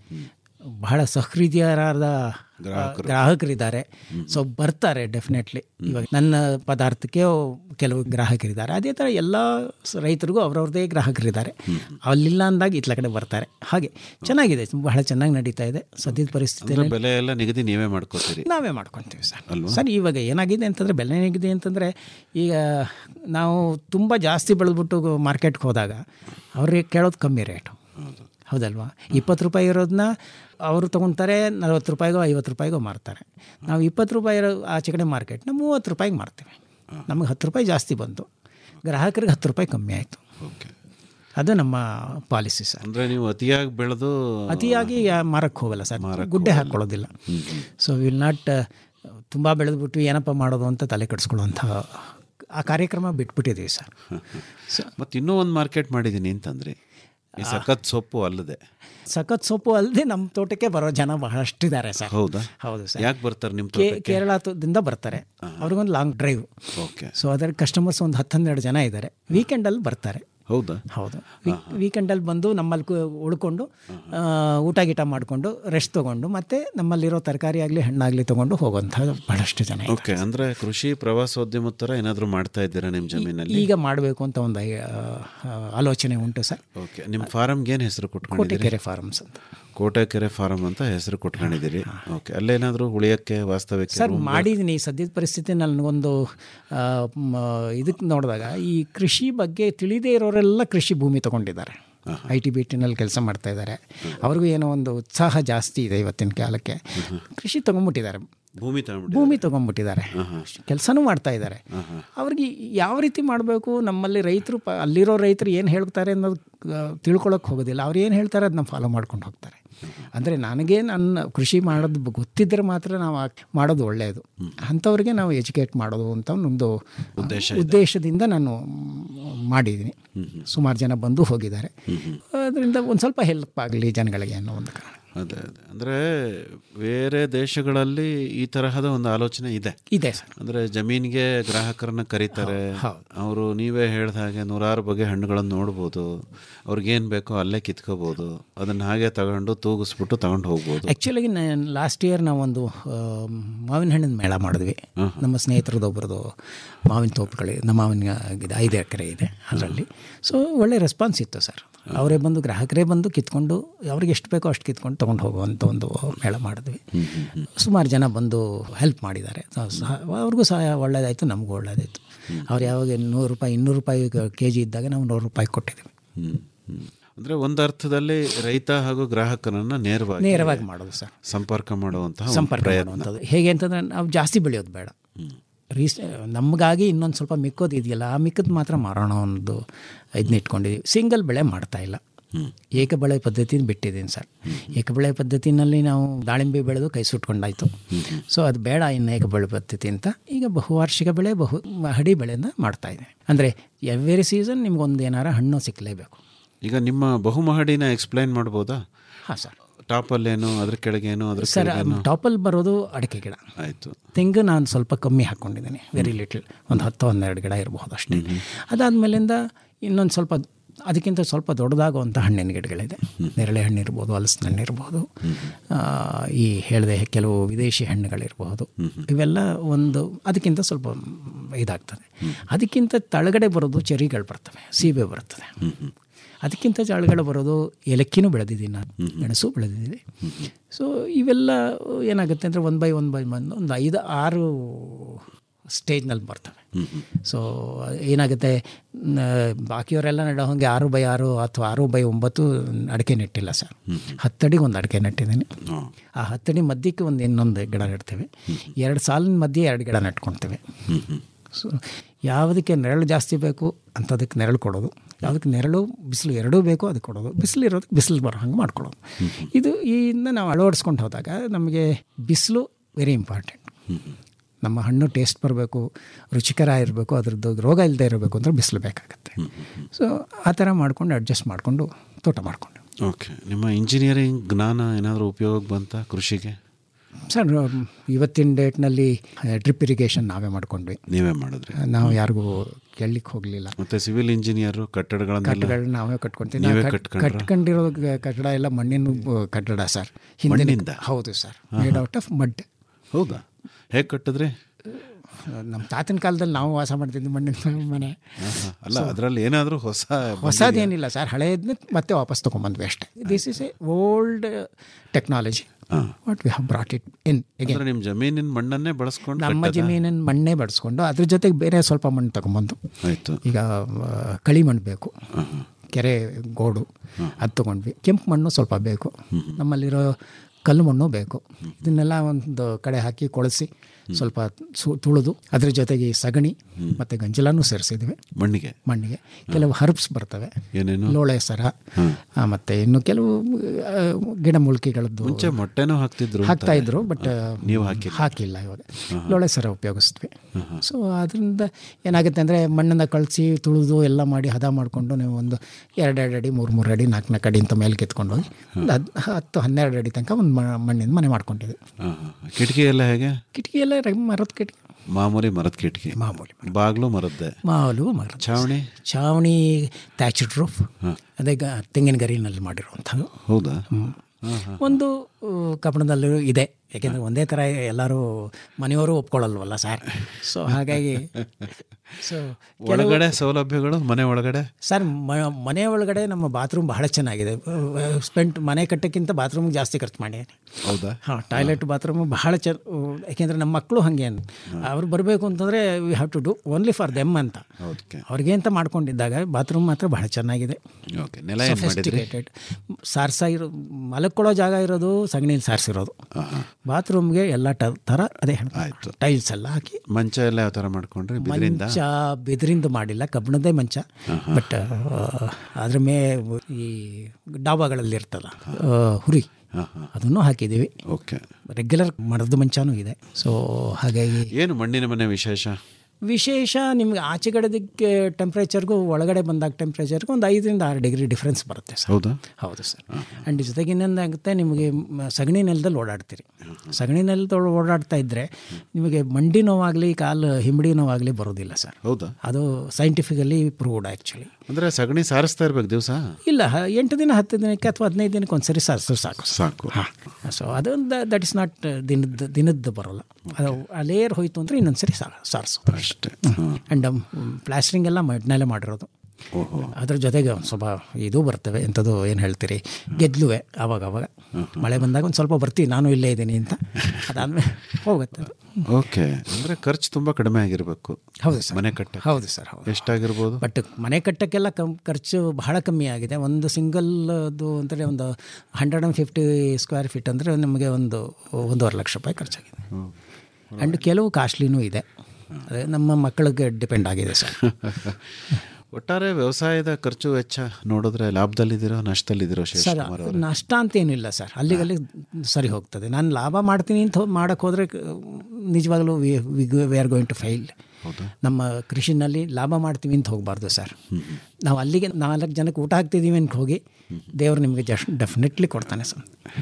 ಬಹಳ ಸಹೃದಯರಾದ ಗ್ರಾಹಕರಿದ್ದಾರೆ ಸೊ ಬರ್ತಾರೆ ಡೆಫಿನೆಟ್ಲಿ ಇವಾಗ ನನ್ನ ಪದಾರ್ಥಕ್ಕೆ ಕೆಲವು ಗ್ರಾಹಕರಿದ್ದಾರೆ ಅದೇ ಥರ ಎಲ್ಲ ಸ- ರೈತರಿಗೂ ಅವ್ರವ್ರದ್ದೇ ಗ್ರಾಹಕರಿದ್ದಾರೆ ಅಲ್ಲಿಲ್ಲ ಅಂದಾಗ ಇತ್ಲ ಕಡೆ ಬರ್ತಾರೆ ಹಾಗೆ ಚೆನ್ನಾಗಿದೆ ಬಹಳ ಚೆನ್ನಾಗಿ ನಡೀತಾ ಇದೆ ಸದ್ಯದ ಅಂದ್ರೆ ಪರಿಸ್ಥಿತಿಯಲ್ಲಿ ಬೆಲೆ ಎಲ್ಲ ನಿಗದಿ ನೀವೇ ಮಾಡ್ಕೋತೀರಿ ನಾವೇ ಮಾಡ್ಕೊತೀವಿ ಸರ್ ಅಲ್ವಾ? ಸರ್ ಇವಾಗ ಏನಾಗಿದೆ ಅಂತಂದರೆ ಬೆಲೆ ನಿಗದಿ ಅಂತಂದರೆ ಈಗ ನಾವು ತುಂಬ ಜಾಸ್ತಿ ಬೆಳೆದ್ಬಿಟ್ಟು ಮಾರ್ಕೆಟ್ಗೆ ಹೋದಾಗ ಅವ್ರಿಗೆ ಕೇಳೋದು ಕಮ್ಮಿ ರೇಟು ಹೌದಲ್ವಾ ಇಪ್ಪತ್ತು ರೂಪಾಯಿ ಇರೋದನ್ನ ಅವರು ತೊಗೊತಾರೆ ನಲ್ವತ್ತು ರೂಪಾಯಿಗೋ ಐವತ್ತು ರೂಪಾಯಿಗೋ ಮಾರ್ತಾರೆ ನಾವು ಇಪ್ಪತ್ತು ರೂಪಾಯಿ ಇರೋ ಆಚೆ ಕಡೆ ಮಾರ್ಕೆಟ್ನ ಮೂವತ್ತು ರೂಪಾಯಿಗೆ ಮಾರ್ತೀವಿ ನಮಗೆ ಹತ್ತು ರೂಪಾಯಿ ಜಾಸ್ತಿ ಬಂತು ಗ್ರಾಹಕರಿಗೆ ಹತ್ತು ರೂಪಾಯಿ ಕಮ್ಮಿ ಆಯಿತು ಓಕೆ ಅದು ನಮ್ಮ ಪಾಲಿಸಿ ಸರ್ ಅಂದ್ರೆ ನೀವು ಅತಿಯಾಗಿ ಬೆಳೆದು ಅತಿಯಾಗಿ ಮಾರಕ್ಕೆ ಹೋಗಲ್ಲ ಸರ್ ಗುಡ್ಡೆ ಹಾಕ್ಕೊಳ್ಳೋದಿಲ್ಲ ಸೊ ವಿಲ್ ನಾಟ್ ತುಂಬ ಬೆಳೆದ್ಬಿಟ್ಟು ಏನಪ್ಪ ಮಾಡೋದು ಅಂತ ತಲೆ ಕೆಡಿಸ್ಕೊಳ್ಳುವಂಥ ಆ ಕಾರ್ಯಕ್ರಮ ಬಿಟ್ಬಿಟ್ಟಿದ್ದೀವಿ ಸರ್ ಮತ್ತೆ ಇನ್ನೂ ಒಂದು ಮಾರ್ಕೆಟ್ ಮಾಡಿದ್ದೀನಿ ಅಂತಂದ್ರೆ ಈ ಸಖತ್ ಸೊಪ್ಪು ಅಲ್ಲದೆ ಸಖತ್ ಸೊಪ್ಪು ಅಲ್ಲದೆ ನಮ್ಮ ತೋಟಕ್ಕೆ ಬರೋ ಜನ ಬಹಳಷ್ಟಿದ್ದಾರೆ ಸರ್ ಹೌದಾ ಹೌದು ಸರ್ ಯಾಕೆ ಬರ್ತಾರೆ ನಿಮ್ಮ ಕೇ ತೋಟಕ್ಕೆ ಕೇರಳದಿಂದ ಬರ್ತಾರೆ ಅವ್ರಿಗೊಂದು ಲಾಂಗ್ ಡ್ರೈವ್ ಓಕೆ ಸೊ ಅದರ ಕಸ್ಟಮರ್ಸ್ ಒಂದು ಹತ್ತು ಹನ್ನೆರಡು ಜನ ಇದ್ದಾರೆ ವೀಕೆಂಡಲ್ಲಿ ಬರ್ತಾರೆ ಹೌದಾ ಹೌದು ವೀಕೆಂಡಲ್ಲಿ ಬಂದು ನಮ್ಮಲ್ಲಿ ಕು- ಉಳ್ಕೊಂಡು ಆ, ಊಟ ಗೀಟ ಮಾಡಿಕೊಂಡು ರೆಸ್ಟ್ ತೊಗೊಂಡು ಮತ್ತೆ ನಮ್ಮಲ್ಲಿರೋ ತರಕಾರಿ ಆಗಲಿ ಹಣ್ಣಾಗಲಿ ತೊಗೊಂಡು ಹೋಗುವಂಥ ಬಹಳಷ್ಟು ಜನ ಇದ್ದಾರೆ. ಓಕೆ ಅಂದ್ರೆ ಕೃಷಿ ಪ್ರವಾಸೋದ್ಯಮ ಥರ ಏನಾದರೂ ಮಾಡ್ತಾ ಇದ್ದೀರಾ ನಿಮ್ಮ ಜಮೀನಲ್ಲಿ ಈಗ ಮಾಡಬೇಕು ಅಂತ ಒಂದು ಐ- ಆ, ಆಲೋಚನೆ ಉಂಟು ಸರ್ ಓಕೆ ನಿಮ್ಮ ಫಾರಮ್ಗೆ ಏನು ಹೆಸರು ಕೊಟ್ಕೊಂಡಿದ್ದೀರಿ ಕೋಟೆಕೆರೆ ಫಾರ್ಮ್ಸ್ ಅಂತ ಕೋಟೆಕೆರೆ ಫಾರಂ ಅಂತ ಹೆಸರು ಕೊಟ್ಕೊಂಡಿದ್ದೀರಿ ಓಕೆ ಅಲ್ಲೇನಾದರೂ ಉಳಿಯಕ್ಕೆ ವಾಸ್ತವಕ್ಕೆ ಸರ್ ಮಾಡಿದ್ದೀನಿ ಸದ್ಯದ ಪರಿಸ್ಥಿತಿ ನನಗೊಂದು ಆ, ಮ, ಇದಕ್ಕೆ ನೋಡಿದಾಗ ಈ ಕೃಷಿ ಬಗ್ಗೆ ತಿಳಿದೇ ಇರೋರೆಲ್ಲ ಕೃಷಿ ಭೂಮಿ ತೊಗೊಂಡಿದ್ದಾರೆ ಐ ಟಿ ಬಿ ಟಿನಲ್ಲಿ ಕೆಲಸ ಮಾಡ್ತಾ ಇದ್ದಾರೆ ಅವ್ರಿಗೂ ಏನೋ ಒಂದು ಉತ್ಸಾಹ ಜಾಸ್ತಿ ಇದೆ ಇವತ್ತಿನ ಕಾಲಕ್ಕೆ ಕೃಷಿ ತೊಗೊಂಡ್ಬಿಟ್ಟಿದ್ದಾರೆ ಭೂಮಿ ತಗೊಂಡ್ಬಿಟ್ಟು ಭೂಮಿ ತೊಗೊಂಡ್ಬಿಟ್ಟಿದ್ದಾರೆ ಕೆಲಸನೂ ಮಾಡ್ತಾ ಇದ್ದಾರೆ ಅವ್ರಿಗೆ ಯಾವ ರೀತಿ ಮಾಡಬೇಕು ನಮ್ಮಲ್ಲಿ ರೈತರು ಪ ಅಲ್ಲಿರೋ ರೈತರು ಏನು ಹೇಳ್ತಾರೆ ಅನ್ನೋದು ಆ, ತಿಳ್ಕೊಳಕ್ಕೆ ಹೋಗೋದಿಲ್ಲ ಅವ್ರು ಏನು ಹೇಳ್ತಾರೆ ಅದನ್ನ ಫಾಲೋ ಮಾಡ್ಕೊಂಡು ಹೋಗ್ತಾರೆ ಅಂದರೆ ನನಗೆ ನನ್ನ ಕೃಷಿ ಮಾಡೋದು ಬ- ಗೊತ್ತಿದ್ದರೆ ಮಾತ್ರ ನಾವು ಆ- ಮಾಡೋದು ಒಳ್ಳೆಯದು ಅಂಥವ್ರಿಗೆ ನಾವು ಎಜುಕೇಟ್ ಮಾಡೋದು ಅಂತ ಒಂದು ಉದ್ದೇಶದಿಂದ ನಾನು ಮ್, ಮಾಡಿದ್ದೀನಿ ಸುಮಾರು ಜನ ಬಂದು ಹೋಗಿದ್ದಾರೆ ಅದರಿಂದ ಒಂದು ಸ್ವಲ್ಪ ಹೆಲ್ಪ್ ಆಗಲಿ ಜನಗಳಿಗೆ ಅನ್ನೋ ಒಂದು ಕಾರಣ ಅದೇ ಅದೇ ಅಂದರೆ ಬೇರೆ ದೇಶಗಳಲ್ಲಿ ಈ ತರಹದ ಒಂದು ಆಲೋಚನೆ ಇದೆ ಇದೆ ಸರ್ ಅಂದರೆ ಜಮೀನಿಗೆ ಗ್ರಾಹಕರನ್ನ ಕರೀತಾರೆ ಅವರು ನೀವೇ ಹೇಳ್ದ ಹಾಗೆ ನೂರಾರು ಬಗೆ ಹಣ್ಣುಗಳನ್ನು ನೋಡ್ಬೋದು ಅವ್ರಿಗೇನು ಬೇಕೋ ಅಲ್ಲೇ ಕಿತ್ಕೋಬೋದು ಅದನ್ನು ಹಾಗೆ ತಗೊಂಡು ತೂಗಿಸ್ಬಿಟ್ಟು ತಗೊಂಡು ಹೋಗ್ಬೋದು ಆ್ಯಕ್ಚುಲಿ ಲಾಸ್ಟ್ ಇಯರ್ ನಾವೊಂದು ಆ, ಮಾವಿನ ಹಣ್ಣಿನ ಮೇಳ ಮಾಡಿದ್ವಿ ನಮ್ಮ ಸ್ನೇಹಿತರದೊಬ್ಬರದು ಮಾವಿನ ತೋಪುಗಳಿಗೆ ನಮ್ಮ ಮಾವಿನ ಇದೆ ಐದು ಎಕರೆ ಇದೆ ಅದರಲ್ಲಿ ಸೊ ಒಳ್ಳೆ ರೆಸ್ಪಾನ್ಸ್ ಇತ್ತು ಸರ್ ಅವರೇ ಬಂದು ಗ್ರಾಹಕರೇ ಬಂದು ಕಿತ್ಕೊಂಡು ಅವ್ರಿಗೆ ಎಷ್ಟು ಬೇಕೋ ಅಷ್ಟು ಕಿತ್ಕೊಂಡು ತೊಗೊಂಡು ಹೋಗುವಂಥ ಒಂದು ಮೇಳ ಮಾಡಿದ್ವಿ ಸುಮಾರು ಜನ ಬಂದು ಹೆಲ್ಪ್ ಮಾಡಿದ್ದಾರೆ ಸ- ಸಹ- ಅವ್ರಿಗೂ ಸಹ ಒಳ್ಳೇದಾಯಿತು ನಮಗೂ ಒಳ್ಳೇದಾಯಿತು ಅವ್ರು ಯಾವಾಗ ನೂರು ರೂಪಾಯಿ ಇನ್ನೂರು ರೂಪಾಯಿ ಕೆ ಜಿ ಇದ್ದಾಗ ನಾವು ನೂರು ರೂಪಾಯಿ ಕೊಟ್ಟಿದ್ದೀವಿ ಹ್ಮ್, ಹ್ಮ್. ಅಂದ್ರೆ ಒಂದು ಅರ್ಥದಲ್ಲಿ ರೈತ ಹಾಗೂ ಗ್ರಾಹಕರನ್ನ ನೇರವಾಗಿ ನೇರವಾಗಿ ಮಾಡೋದು ಸರ್ ಸಂಪರ್ಕ ಮಾಡುವಂತಹ ಒಂದು ಸಂಪರ್ಕ ಪ್ರಯತ್ನ ಮಾಡುವಂಥದ್ದು ಹೇಗೆ ಅಂತಂದರೆ ನಾವು ಜಾಸ್ತಿ ಬೆಳೆಯೋದು ಬೇಡ ರೀಸ್ ನಮಗಾಗಿ ಇನ್ನೊಂದು ಸ್ವಲ್ಪ ಮಿಕ್ಕೋದು ಇದೆಯಲ್ಲ ಆ ಮಿಕ್ಕದ್ದು ಮಾತ್ರ ಮಾರೋಣ ಒಂದು ಇದನ್ನ ಇಟ್ಕೊಂಡಿದ್ದೀವಿ ಸಿಂಗಲ್ ಬೆಳೆ ಮಾಡ್ತಾ ಇಲ್ಲ ಏಕಬೆಳೆ ಪದ್ಧತಿನ ಬಿಟ್ಟಿದ್ದೀನಿ ಸರ್ ಏಕಬೆಳೆ ಪದ್ಧತಿನಲ್ಲಿ ನಾವು ದಾಳಿಂಬೆ ಬೆಳೆದು ಕೈ ಸುಟ್ಕೊಂಡಾಯ್ತು ಸೊ ಅದು ಬೇಡ ಇನ್ನು ಏಕಬೆಳೆ ಪದ್ಧತಿ ಅಂತ ಈಗ ಬಹುವಾರ್ಷಿಕ ಬೆಳೆ ಬಹು ಹಡಿ ಬೆಳೆನ ಮಾಡ್ತಾ ಇದ್ದೀನಿ ಅಂದರೆ ಎವ್ರಿ ಸೀಸನ್ ನಿಮ್ಗೊಂದು ಏನಾರ ಹಣ್ಣು ಸಿಕ್ಕಲೇಬೇಕು ಈಗ ನಿಮ್ಮ ಬಹುಮಹಡಿನ ಎಕ್ಸ್ಪ್ಲೈನ್ ಮಾಡ್ಬೋದಾ ಹಾಂ ಸರ್ ಟಾಪಲ್ಲೇನು ಅದ್ರ ಕೆಳಗೇನು ಅದ್ರ ಸರ್ ಕೆಳಗೇನು ಟಾಪಲ್ಲಿ ಬರೋದು ಅಡಿಕೆ ಗಿಡ ಆಯಿತು ತೆಂಗು ನಾನು ಸ್ವಲ್ಪ ಕಮ್ಮಿ ಹಾಕ್ಕೊಂಡಿದ್ದೀನಿ ವೆರಿ ಲಿಟಲ್ ಒಂದು ಹತ್ತು ಹನ್ನೆರಡು ಗಿಡ ಇರಬಹುದು ಅಷ್ಟೇ ಅದಾದಮೇಲಿಂದ ಇನ್ನೊಂದು ಸ್ವಲ್ಪ ಅದಕ್ಕಿಂತ ಸ್ವಲ್ಪ ದೊಡ್ಡದಾಗುವಂಥ ಹಣ್ಣಿನ ಗಿಡಗಳಿದೆ ನೇರಳೆ ಹಣ್ಣು ಇರ್ಬೋದು ಹಲಸಿನ ಹಣ್ಣು ಇರ್ಬೋದು ಆ, ಈ ಹೇಳಿದೆ ಕೆಲವು ವಿದೇಶಿ ಹಣ್ಣುಗಳಿರಬಹುದು ಇವೆಲ್ಲ ಒಂದು ಅದಕ್ಕಿಂತ ಸ್ವಲ್ಪ ಇದಾಗ್ತದೆ ಅದಕ್ಕಿಂತ ತಳಗಡೆ ಬರೋದು ಚೆರಿಗಳು ಬರ್ತವೆ ಸೀಬೆ ಬರ್ತದೆ ಅದಕ್ಕಿಂತ ಜಾಳಗಳು ಬರೋದು ಏಲಕ್ಕಿನೂ ಬೆಳೆದಿದ್ದೀನಿ ನಾನು ಮೆಣಸು ಬೆಳೆದಿದ್ದೀನಿ ಸೊ ಇವೆಲ್ಲ ಏನಾಗುತ್ತೆ ಅಂದರೆ one by one by one ಒಂದು ಐದು ಆರು ಸ್ಟೇಜ್ನಲ್ಲಿ ಬರ್ತವೆ ಸೊ ಏನಾಗುತ್ತೆ ಬಾಕಿಯವರೆಲ್ಲ ನೆಡೋ ಹಾಗೆ ಆರು ಬೈ ಆರು ಅಥವಾ ಆರು ಬೈ ಒಂಬತ್ತು ಅಡಿಕೆ ನೆಟ್ಟಿಲ್ಲ ಸರ್ ಹತ್ತಡಿಗೆ ಒಂದು ಅಡಿಕೆ ನೆಟ್ಟಿದ್ದೀನಿ ಆ ಹತ್ತಡಿ ಮಧ್ಯಕ್ಕೆ ಒಂದು ಇನ್ನೊಂದು ಗಿಡ ನೆಡ್ತೇವೆ ಎರಡು ಸಾಲಿನ ಮಧ್ಯೆ ಎರಡು ಗಿಡ ನೆಟ್ಕೊಳ್ತೇವೆ ಸೊ ಯಾವುದಕ್ಕೆ ನೆರಳು ಜಾಸ್ತಿ ಬೇಕು ಅಂಥದಕ್ಕೆ ನೆರಳು ಕೊಡೋದು ಯಾವುದಕ್ಕೆ ನೆರಳು ಬಿಸಿಲು ಎರಡೂ ಬೇಕು ಅದಕ್ಕೆ ಕೊಡೋದು ಬಿಸಿಲು ಇರೋದಕ್ಕೆ ಬಿಸಿಲು ಬರೋ ಹಂಗೆ ಮಾಡ್ಕೊಡೋದು ಇದು ಇನ್ನು ನಾವು ಅಳವಡಿಸ್ಕೊಂಡು ಹೋದಾಗ ನಮಗೆ ಬಿಸಿಲು ವೆರಿ ಇಂಪಾರ್ಟೆಂಟ್ ನಮ್ಮ ಹಣ್ಣು ಟೇಸ್ಟ್ ಬರಬೇಕು ರುಚಿಕರ ಇರಬೇಕು ಅದ್ರದ್ದು ರೋಗ ಇಲ್ಲದೆ ಇರಬೇಕು ಅಂದ್ರೆ ಬಿಸಿಲು ಬೇಕಾಗತ್ತೆ ಸೊ ಆ ಥರ ಮಾಡ್ಕೊಂಡು ಅಡ್ಜಸ್ಟ್ ಮಾಡಿಕೊಂಡು ತೋಟ ಮಾಡಿಕೊಂಡು ಓಕೆ ನಿಮ್ಮ ಇಂಜಿನಿಯರಿಂಗ್ ಜ್ಞಾನ ಏನಾದರೂ ಉಪಯೋಗಕ್ಕೆ ಬಂತ ಕೃಷಿಗೆ ಸರ್ ಇವತ್ತಿನ ಡೇಟ್ನಲ್ಲಿ ಡ್ರಿಪ್ ಇರಿಗೇಷನ್ ನಾವೇ ಮಾಡ್ಕೊಂಡ್ವಿ ನೀವೇ ಮಾಡಿದ್ರಿ ನಾವು ಯಾರಿಗೂ ಕೇಳಲಿಕ್ಕೆ ಹೋಗಲಿಲ್ಲ ಮತ್ತೆ ಸಿವಿಲ್ ಇಂಜಿನಿಯರ್ ಕಟ್ಟಡಗಳನ್ನೆಲ್ಲ ಕಟ್ಟಡಗಳನ್ನ ನಾವೇ ಕಟ್ಕೊಂತೀವಿ ನೀವೇ ನಾವು ಕಟ್- ಕಟ್ಕೊಂಡ್ರಾ? ಕಟ್ಕೊಂಡಿರೋ ಗ- ಕಟ್ಟಡ ಎಲ್ಲ ಮಣ್ಣಿನ ಬ- ಕಟ್ಟಡ ಸರ್ ಹಿಂದಿನ ಮಣ್ಣಿಂದ? ಹೌದು sir made out of mud ಹೌದಾ ಹೇಗೆ ಕಟ್ಟಿದ್ರಿ ನಮ್ಮ ತಾತನ ಕಾಲದಲ್ಲಿ ನಾವು ವಾಸ ಮಾಡ್ತಿದ್ವಿ ಮಣ್ಣಿನ ಮನೆ ಆಹಾ. ಅಲ್ಲ ಅದರಲ್ಲಿ ಏನಾದರೂ ಹೊಸ ಹೊಸದೇನಿಲ್ಲ ಸರ್ ಹಳೆಯದನ್ನ ಮತ್ತೆ ವಾಪಸ್ ತೊಗೊಂಬಂದ್ವಿ ಅಷ್ಟೇ this is a old technology what we have brought it in ಅಂದ್ರೆ ನಿಮ್ಮ ಜಮೀನಿನ ಮಣ್ಣನ್ನೇ ಬಳಸ್ಕೊಂಡು ನಮ್ಮ ಕಟ್ಟದಾ? ಜಮೀನಿನ ಮಣ್ಣೇ ಬಡಿಸ್ಕೊಂಡು ಅದ್ರ ಜೊತೆಗೆ ಬೇರೆ ಸ್ವಲ್ಪ ಮಣ್ಣು ತಗೊಂಬಂದು ಆಯ್ತು ಈಗ ಆ, ಕಳಿ ಮಣ್ಣು ಬೇಕು ಕೆರೆ ಗೋಡು ಅದು ತೊಗೊಂಡ್ವಿ ಕೆಂಪು ಮಣ್ಣು ಸ್ವಲ್ಪ ಬೇಕು ನಮ್ಮಲ್ಲಿರೋ ಕಲ್ಲು ಮಣ್ಣು ಬೇಕು ಇದನ್ನೆಲ್ಲ ಒಂದು ಕಡೆ ಹಾಕಿ ಕೊಳಸಿ ಸ್ವಲ್ಪ ಸು ತುಳಿದು ಅದ್ರ ಜೊತೆಗೆ ಈ ಸಗಣಿ ಮತ್ತು ಗಂಜಲನೂ ಸೇರಿಸಿದ್ವಿ ಮಣ್ಣಿಗೆ ಮಣ್ಣಿಗೆ ಕೆಲವು ಹರ್ಬ್ಸ್ ಬರ್ತವೆ ಏನೇನು ಲೋಳೆ ಸರ ಆ, ಮತ್ತೆ ಇನ್ನು ಕೆಲವು ಆ, ಗಿಡಮೂಲಿಕೆಗಳದ್ದು ಮುಂಚೆ ಮೊಟ್ಟೆನೂ ಹಾಕ್ತಿದ್ರು ಅಂತ. ಹಾಕ್ತಾ ಇದ್ರು ಬಟ್ ನೀವು ಹಾಕಿಲ್ಲ ಹಾಕಿಲ್ಲ ಇವಾಗ ಲೋಳೆ ಸರ ಉಪಯೋಗಿಸ್ತೀವಿ ಸೊ ಅದರಿಂದ ಏನಾಗುತ್ತೆ ಅಂದರೆ ಮಣ್ಣನ್ನು ಕಳಿಸಿ ತುಳಿದು ಎಲ್ಲ ಮಾಡಿ ಹದ ಮಾಡಿಕೊಂಡು ನೀವು ಒಂದು ಎರಡೆರಡು ಅಡಿ ಮೂರು ಮೂರು ಅಡಿ ನಾಲ್ಕು ನಾಲ್ಕು ಅಡಿ ಅಂತ ಮೇಲೆ ಕೆತ್ಕೊಂಡು ಹೋಗಿ ಒಂದು ಹದ್ ಹತ್ತು ಹನ್ನೆರಡು ಅಡಿ ತನಕ ಒಂದು ಮಣ್ಣಿನ ಮನೆ ಮಾಡ್ಕೊಂಡಿದ್ವಿ ಆಹಾ. ಕಿಟಕಿ ಎಲ್ಲ ಹೇಗೆ ಕಿಟಕಿ ಎಲ್ಲ ರ- ಮರದ ಕಿಟಕಿ ಮಾಮೂಲಿ ಮರದ ಕಿಟಕಿ ಮಾಮೂಲಿ ಬಾಗ್ಲು ಮರದ್ದೆ ಮಾಲು ಮರದ ಛಾವಣಿ ಛಾವಣಿ ಥ್ಯಾಚ್ಡ್ ರೂಫ್ ಅದೇ ಗ ತೆಂಗಿನ ಗರಿನಲ್ಲಿ ಮಾಡಿರುವಂಥದ್ದು ಹೌದಾ ಒಂದು ಆ, ಕಬ್ಬಣದಲ್ಲೂ ಇದೆ ಯಾಕೆಂದರೆ ಒಂದೇ ಥರ ಎಲ್ಲರೂ ಮನೆಯವರು ಒಪ್ಕೊಳ್ಳಲ್ವಲ್ಲ ಸರ್ ಸೊ ಹಾಗಾಗಿ ಸೊ ಒಳಗಡೆ ಸೌಲಭ್ಯಗಳು ಮನೆ ಒಳಗಡೆ ಸರ್ ಮ- ಮನೆ ಒಳಗಡೆ ನಮ್ಮ ಬಾತ್ರೂಮ್ ಬಹಳ ಚೆನ್ನಾಗಿದೆ ಸ್ಪೆಂಟ್ ಮನೆ ಕಟ್ಟಕ್ಕಿಂತ ಬಾತ್ರೂಮ್ಗೆ ಜಾಸ್ತಿ ಖರ್ಚು ಮಾಡಿದ್ದೀನಿ ಹೌದಾ ಹಾಂ ಟಾಯ್ಲೆಟ್ ಬಾತ್ರೂಮ್ ಬಹಳ ಚ ಯಾಕೆಂದರೆ ನಮ್ಮ ಮಕ್ಕಳು ಹಾಗೆ ಅವ್ರು ಬರಬೇಕು ಅಂತಂದರೆ we have to do only for them ಅಂತ ಓಕೆ ಅವ್ರಿಗೆ ಅಂತ ಮಾಡ್ಕೊಂಡಿದ್ದಾಗ ಬಾತ್ರೂಮ್ ಮಾತ್ರ ಬಹಳ ಚೆನ್ನಾಗಿದೆ ಓಕೆ ನೆಲ ಏನು ಮಾಡಿದ್ರಿ Sophisticated. ಸಾರ್ಸ ಇರೋ ಮಲಕ್ಕೊಳ್ಳೋ ಜಾಗ ಇರೋದು ಸಗಣಿಲಿ ಸಾರಿಸಿರೋದು ಬಾತ್ರೂಮ್ಗೆ ಎಲ್ಲ ಟ ಥರ ಅದೇ ಆಯ್ತು. ಟೈಲ್ಸ್ ಎಲ್ಲ ಹಾಕಿ ಮಂಚ ಎಲ್ಲ ಯಾವ ಥರ ಮಾಡ್ಕೊಂಡ್ರಿ ಬಿದ್ರಿಂದ ಮಂಚ ಬೆದರಿಂದ ಮಾಡಿಲ್ಲ ಕಬ್ಬಣದೇ ಮಂಚ ಬಟ್ ಅದ್ರ ಮೇ ಈ ಡಾಬಾಗಳಲ್ಲಿ ಇರ್ತಲ್ಲ ಆ, ಹುರಿ ಅದನ್ನು ಹಾಕಿದ್ದೀವಿ ಓಕೆ ರೆಗ್ಯುಲರ್ ಮರದ ಮಂಚಾನೂ ಇದೆ ಸೊ ಹಾಗಾಗಿ ಏನು ಮಣ್ಣಿನ ಮನೆ ವಿಶೇಷ ವಿಶೇಷ ನಿಮ್ಗೆ ಆಚೆಗಡೆದಕ್ಕೆ ಟೆಂಪ್ರೇಚರ್ಗೂ ಒಳಗಡೆ ಬಂದಾಗ ಟೆಂಪ್ರೇಚರ್ಗೂ ಒಂದು ಐದರಿಂದ ಆರು ಡಿಗ್ರಿ ಡಿಫ್ರೆನ್ಸ್ ಬರುತ್ತೆ ಸರ್ ಹೌದಾ ಹೌದು ಸರ್ ಆ್ಯಂಡ್ ಜೊತೆಗೆ ಇನ್ನೊಂದಾಗುತ್ತೆ ನಿಮಗೆ ಮ- ಸಗಣಿ ನೆಲದಲ್ಲಿ ಓಡಾಡ್ತೀರಿ ಸಗಣಿ ನೆಲದಲ್ಲಿ ಓಡಾಡ್ತಾ ಇದ್ದರೆ ನಿಮಗೆ ಮಂಡಿ ನೋವಾಗಲಿ ಕಾಲು ಹಿಂಬಡಿ ನೋವಾಗಲಿ ಬರೋದಿಲ್ಲ ಸರ್ ಹೌದಾ ಅದು ಸೈಂಟಿಫಿಕಲಿ ಪ್ರೂವ್ಡ್ ಆ್ಯಕ್ಚುಲಿ ಅಂದ್ರೆ ಸಗಣಿ ಸಾರಿಸ್ತಾ ಇರ್ಬೇಕು ದಿವಸ ಇಲ್ಲ ಹ- ಎಂಟು ದಿನ ಹತ್ತು ದಿನಕ್ಕೆ ಅಥವಾ ಹದಿನೈದು ದಿನಕ್ಕೆ ಒಂದ್ಸರಿ ಸಾರಿಸಿದ್ರು ಸಾಕು ಸಾಕು ಸೊ ಅದೊಂದು ದಟ್ ಇಸ್ ನಾಟ್ ದಿನದ ದಿನದ್ದು ಬರೋಲ್ಲ ಅದು ಆ ಲೇಯರ್ ಹೋಯ್ತು ಅಂದರೆ ಇನ್ನೊಂದ್ಸರಿ ಸಾ ಸಾರಿಸೋದು ಅಷ್ಟೇ ಆ್ಯಂಡ್ ಪ್ಲಾಸ್ಟ್ರಿಂಗ್ ಎಲ್ಲ ಮಡ್ನಲ್ಲೇ ಮಾಡಿರೋದು ಅದ್ರ ಜೊತೆಗೆ ಒಂದು ಸ್ವಲ್ಪ ಇದು ಬರ್ತವೆ ಎಂಥದ್ದು ಏನು ಹೇಳ್ತೀರಿ ಗೆದ್ಲುವೆ ಆವಾಗ ಆವಾಗ ಮಳೆ ಬಂದಾಗ ಒಂದು ಸ್ವಲ್ಪ ಬರ್ತೀವಿ ನಾನು ಇಲ್ಲೇ ಇದ್ದೀನಿ ಅಂತ ಅದಾದಮೇಲೆ ಹೋಗುತ್ತೆ ಅದು. ಓಕೆ ಅಂದ್ರೆ ಖರ್ಚು ತುಂಬಾ ಕಡಿಮೆ ಆಗಿರ್ಬೇಕು ಹೌದು ಸರ್ ಮನೆ ಕಟ್ಟ ಹೌದು ಸರ್ ಹೌದು ಎಷ್ಟಾಗಿರ್ಬೋದು ಬಟ್ ಮನೆ ಕಟ್ಟಕ್ಕೆಲ್ಲ ಕಮ್ ಖರ್ಚು ಬಹಳ ಕಮ್ಮಿ ಆಗಿದೆ ಒಂದು ಸಿಂಗಲ್ದು ಅಂದರೆ ಒಂದು hundred and fifty square feet ಅಂದರೆ ನಮಗೆ ಒಂದು ಒಂದೂವರೆ ಲಕ್ಷ ರೂಪಾಯಿ ಖರ್ಚಾಗಿದೆ ಆ್ಯಂಡ್ ಕೆಲವು ಕಾಸ್ಟ್ಲಿನೂ ಇದೆ ಅದೇ ನಮ್ಮ ಮಕ್ಕಳಿಗೆ ಡಿಪೆಂಡ್ ಆಗಿದೆ ಸರ್ ಒಟ್ಟಾರೆ ವ್ಯವಸಾಯದ ಖರ್ಚು ವೆಚ್ಚ ನೋಡಿದ್ರೆ ಲಾಭದಲ್ಲಿದ್ದೀರೋ ನಷ್ಟದಲ್ಲಿದ್ದೀರೋ ಸರ್ ಶೇಷಕುಮಾರ್ ಅವರೇ? ನಷ್ಟ ಅಂತೇನಿಲ್ಲ ಸರ್ ಅಲ್ಲಿಗೆ ಅಲ್ಲಿ ಸರಿ ಹೋಗ್ತದೆ ನಾನು ಲಾಭ ಮಾಡ್ತೀನಿ ಅಂತ ಮಾಡೋಕ್ಕೆ ಹೋದರೆ ನಿಜವಾಗ್ಲೂ we are going to fail ನಮ್ಮ ಕೃಷಿನಲ್ಲಿ ಲಾಭ ಮಾಡ್ತೀವಿ ಅಂತ ಹೋಗಬಾರ್ದು ಸರ್ ನಾವು ಅಲ್ಲಿಗೆ ನಾಲ್ಕು ಜನಕ್ಕೆ ಊಟ ಹಾಕ್ತಿದ್ದೀವಿ ಅಂತ ಹೋಗಿ ದೇವರು ನಿಮಗೆ ಜಸ್ಟ್ ಡೆಫಿನೆಟ್ಲಿ ಕೊಡ್ತಾನೆ ಸರ್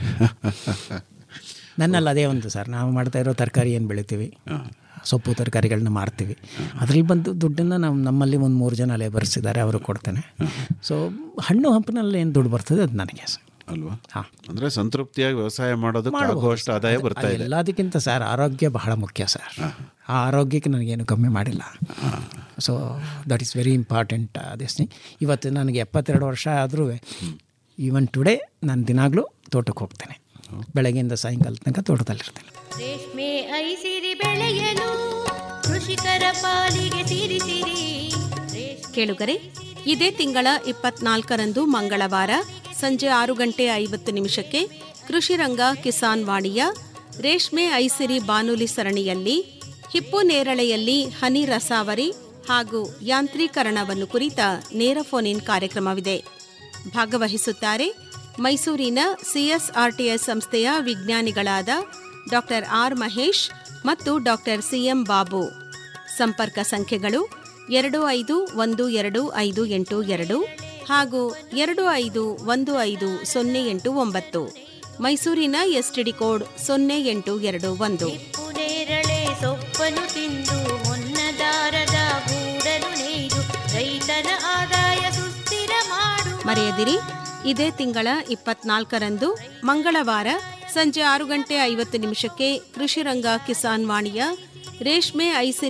ನನ್ನಲ್ಲಿ ಅದೇ ಒಂದು ಸರ್ ನಾವು ಮಾಡ್ತಾ ಇರೋ ತರಕಾರಿ ಏನು ಬೆಳಿತೀವಿ ಸೊಪ್ಪು ತರಕಾರಿಗಳನ್ನ ಮಾರ್ತೀವಿ ಅದ್ರಲ್ಲಿ ಬಂದು ದುಡ್ಡನ್ನು ನಾವು ನಮ್ಮಲ್ಲಿ ಒಂದು ಮೂರು ಜನ ಲೇಬರ್ಸ್ ಇದ್ದಾರೆ ಅವರು ಕೊಡ್ತೇನೆ ಸೊ ಹಣ್ಣು ಹಂಪಿನಲ್ಲಿ ಏನು ದುಡ್ಡು ಬರ್ತದೆ ಅದು ನನಗೆ ಸರ್ ಅಲ್ವಾ ಹಾಂ ಅಂದ್ರೆ ಸಂತೃಪ್ತಿಯಾಗಿ ವ್ಯವಸಾಯ ಮಾಡೋದಕ್ಕೆ ಮಾಡ್ಬೋದು ಆಗುವಷ್ಟು ಆದಾಯ ಬರ್ತಾ ಇದೆ ಎಲ್ಲದಕ್ಕಿಂತ ಸರ್ ಆರೋಗ್ಯ ಬಹಳ ಮುಖ್ಯ ಸರ್ ಆ ಆರೋಗ್ಯಕ್ಕೆ ನನಗೇನು ಕಮ್ಮಿ ಮಾಡಿಲ್ಲ so that is very important this thing ಇವತ್ತು ನನಗೆ ಎಪ್ಪತ್ತೆರಡು ವರ್ಷ ಆದರೂ ಈವನ್ ಟುಡೇ ನಾನು ದಿನಾಗಲೂ ತೋಟಕ್ಕೆ ಹೋಗ್ತೇನೆ ಬೆಳಗ್ಗೆಯಿಂದ ಸಾಯಂಕಾಲ ತನಕ ತೋಟದಲ್ಲಿರ್ತೇನೆ ರೇಷ್ಮೆ ಐಸಿರಿ ಬೆಳೆಯಲು ಕೃಷಿಕರ ಪಾಲಿಗೆ ಸಿರಿ ಸಿರಿ ರೇಷ್ಮೆ ಕೇಳುಗರೆ ಇದೇ ತಿಂಗಳ ಇಪ್ಪತ್ನಾಲ್ಕರಂದು ಮಂಗಳವಾರ ಸಂಜೆ ಆರು ಗಂಟೆ ಐವತ್ತು ನಿಮಿಷಕ್ಕೆ ಕೃಷಿರಂಗ ಕಿಸಾನ್ ವಾಣಿಯ ರೇಷ್ಮೆ ಐಸಿರಿ ಬಾನುಲಿ ಸರಣಿಯಲ್ಲಿ ಹಿಪ್ಪು ನೇರಳೆಯಲ್ಲಿ ಹನಿ ರಸಾವರಿ ಹಾಗೂ ಯಾಂತ್ರೀಕರಣವನ್ನು ಕುರಿತ ನೇರ ಫೋನ್ ಇನ್ ಕಾರ್ಯಕ್ರಮವಿದೆ ಭಾಗವಹಿಸುತ್ತಾರೆ ಮೈಸೂರಿನ ಸಿಎಸ್ಆರ್ಟಿಎಸ್ ಸಂಸ್ಥೆಯ ವಿಜ್ಞಾನಿಗಳಾದ ಡಾಕ್ಟರ್ ಆರ್ ಮಹೇಶ್ ಮತ್ತು ಡಾಕ್ಟರ್ ಸಿಎಂ ಬಾಬು ಸಂಪರ್ಕ ಸಂಖ್ಯೆಗಳು ಎರಡು ಐದು ಒಂದು ಎರಡು ಐದು ಎಂಟು ಎರಡು ಹಾಗೂ ಎರಡು ಐದು ಒಂದು ಐದು ಸೊನ್ನೆ ಎಂಟು ಒಂಬತ್ತು ಮೈಸೂರಿನ ಎಸ್ಟಿಡಿ ಕೋಡ್ ಸೊನ್ನೆ ಎಂಟು ಎರಡು ಒಂದು ನೇರಳೆ ಸೊಪ್ಪನು ತಿಂದು ಹೊನ್ನದಾರದ ಗೂಡಲು ನೇಯ್ದು ರೈತನ ಆದಾಯ ಸುಸ್ಥಿರ ಮಾಡು ಮರೆಯದಿರಿ ಇದೇ ತಿಂಗಳ ಇಪ್ಪತ್ನಾಲ್ಕರಂದು ಮಂಗಳವಾರ ಸಂಜೆ ಆರು ಗಂಟೆ ಐವತ್ತು ನಿಮಿಷಕ್ಕೆ ಕೃಷಿರಂಗ ಕಿಸಾನ್ ವಾಣಿಯ ರೇಷ್ಮೆ ಐಸಿರಿ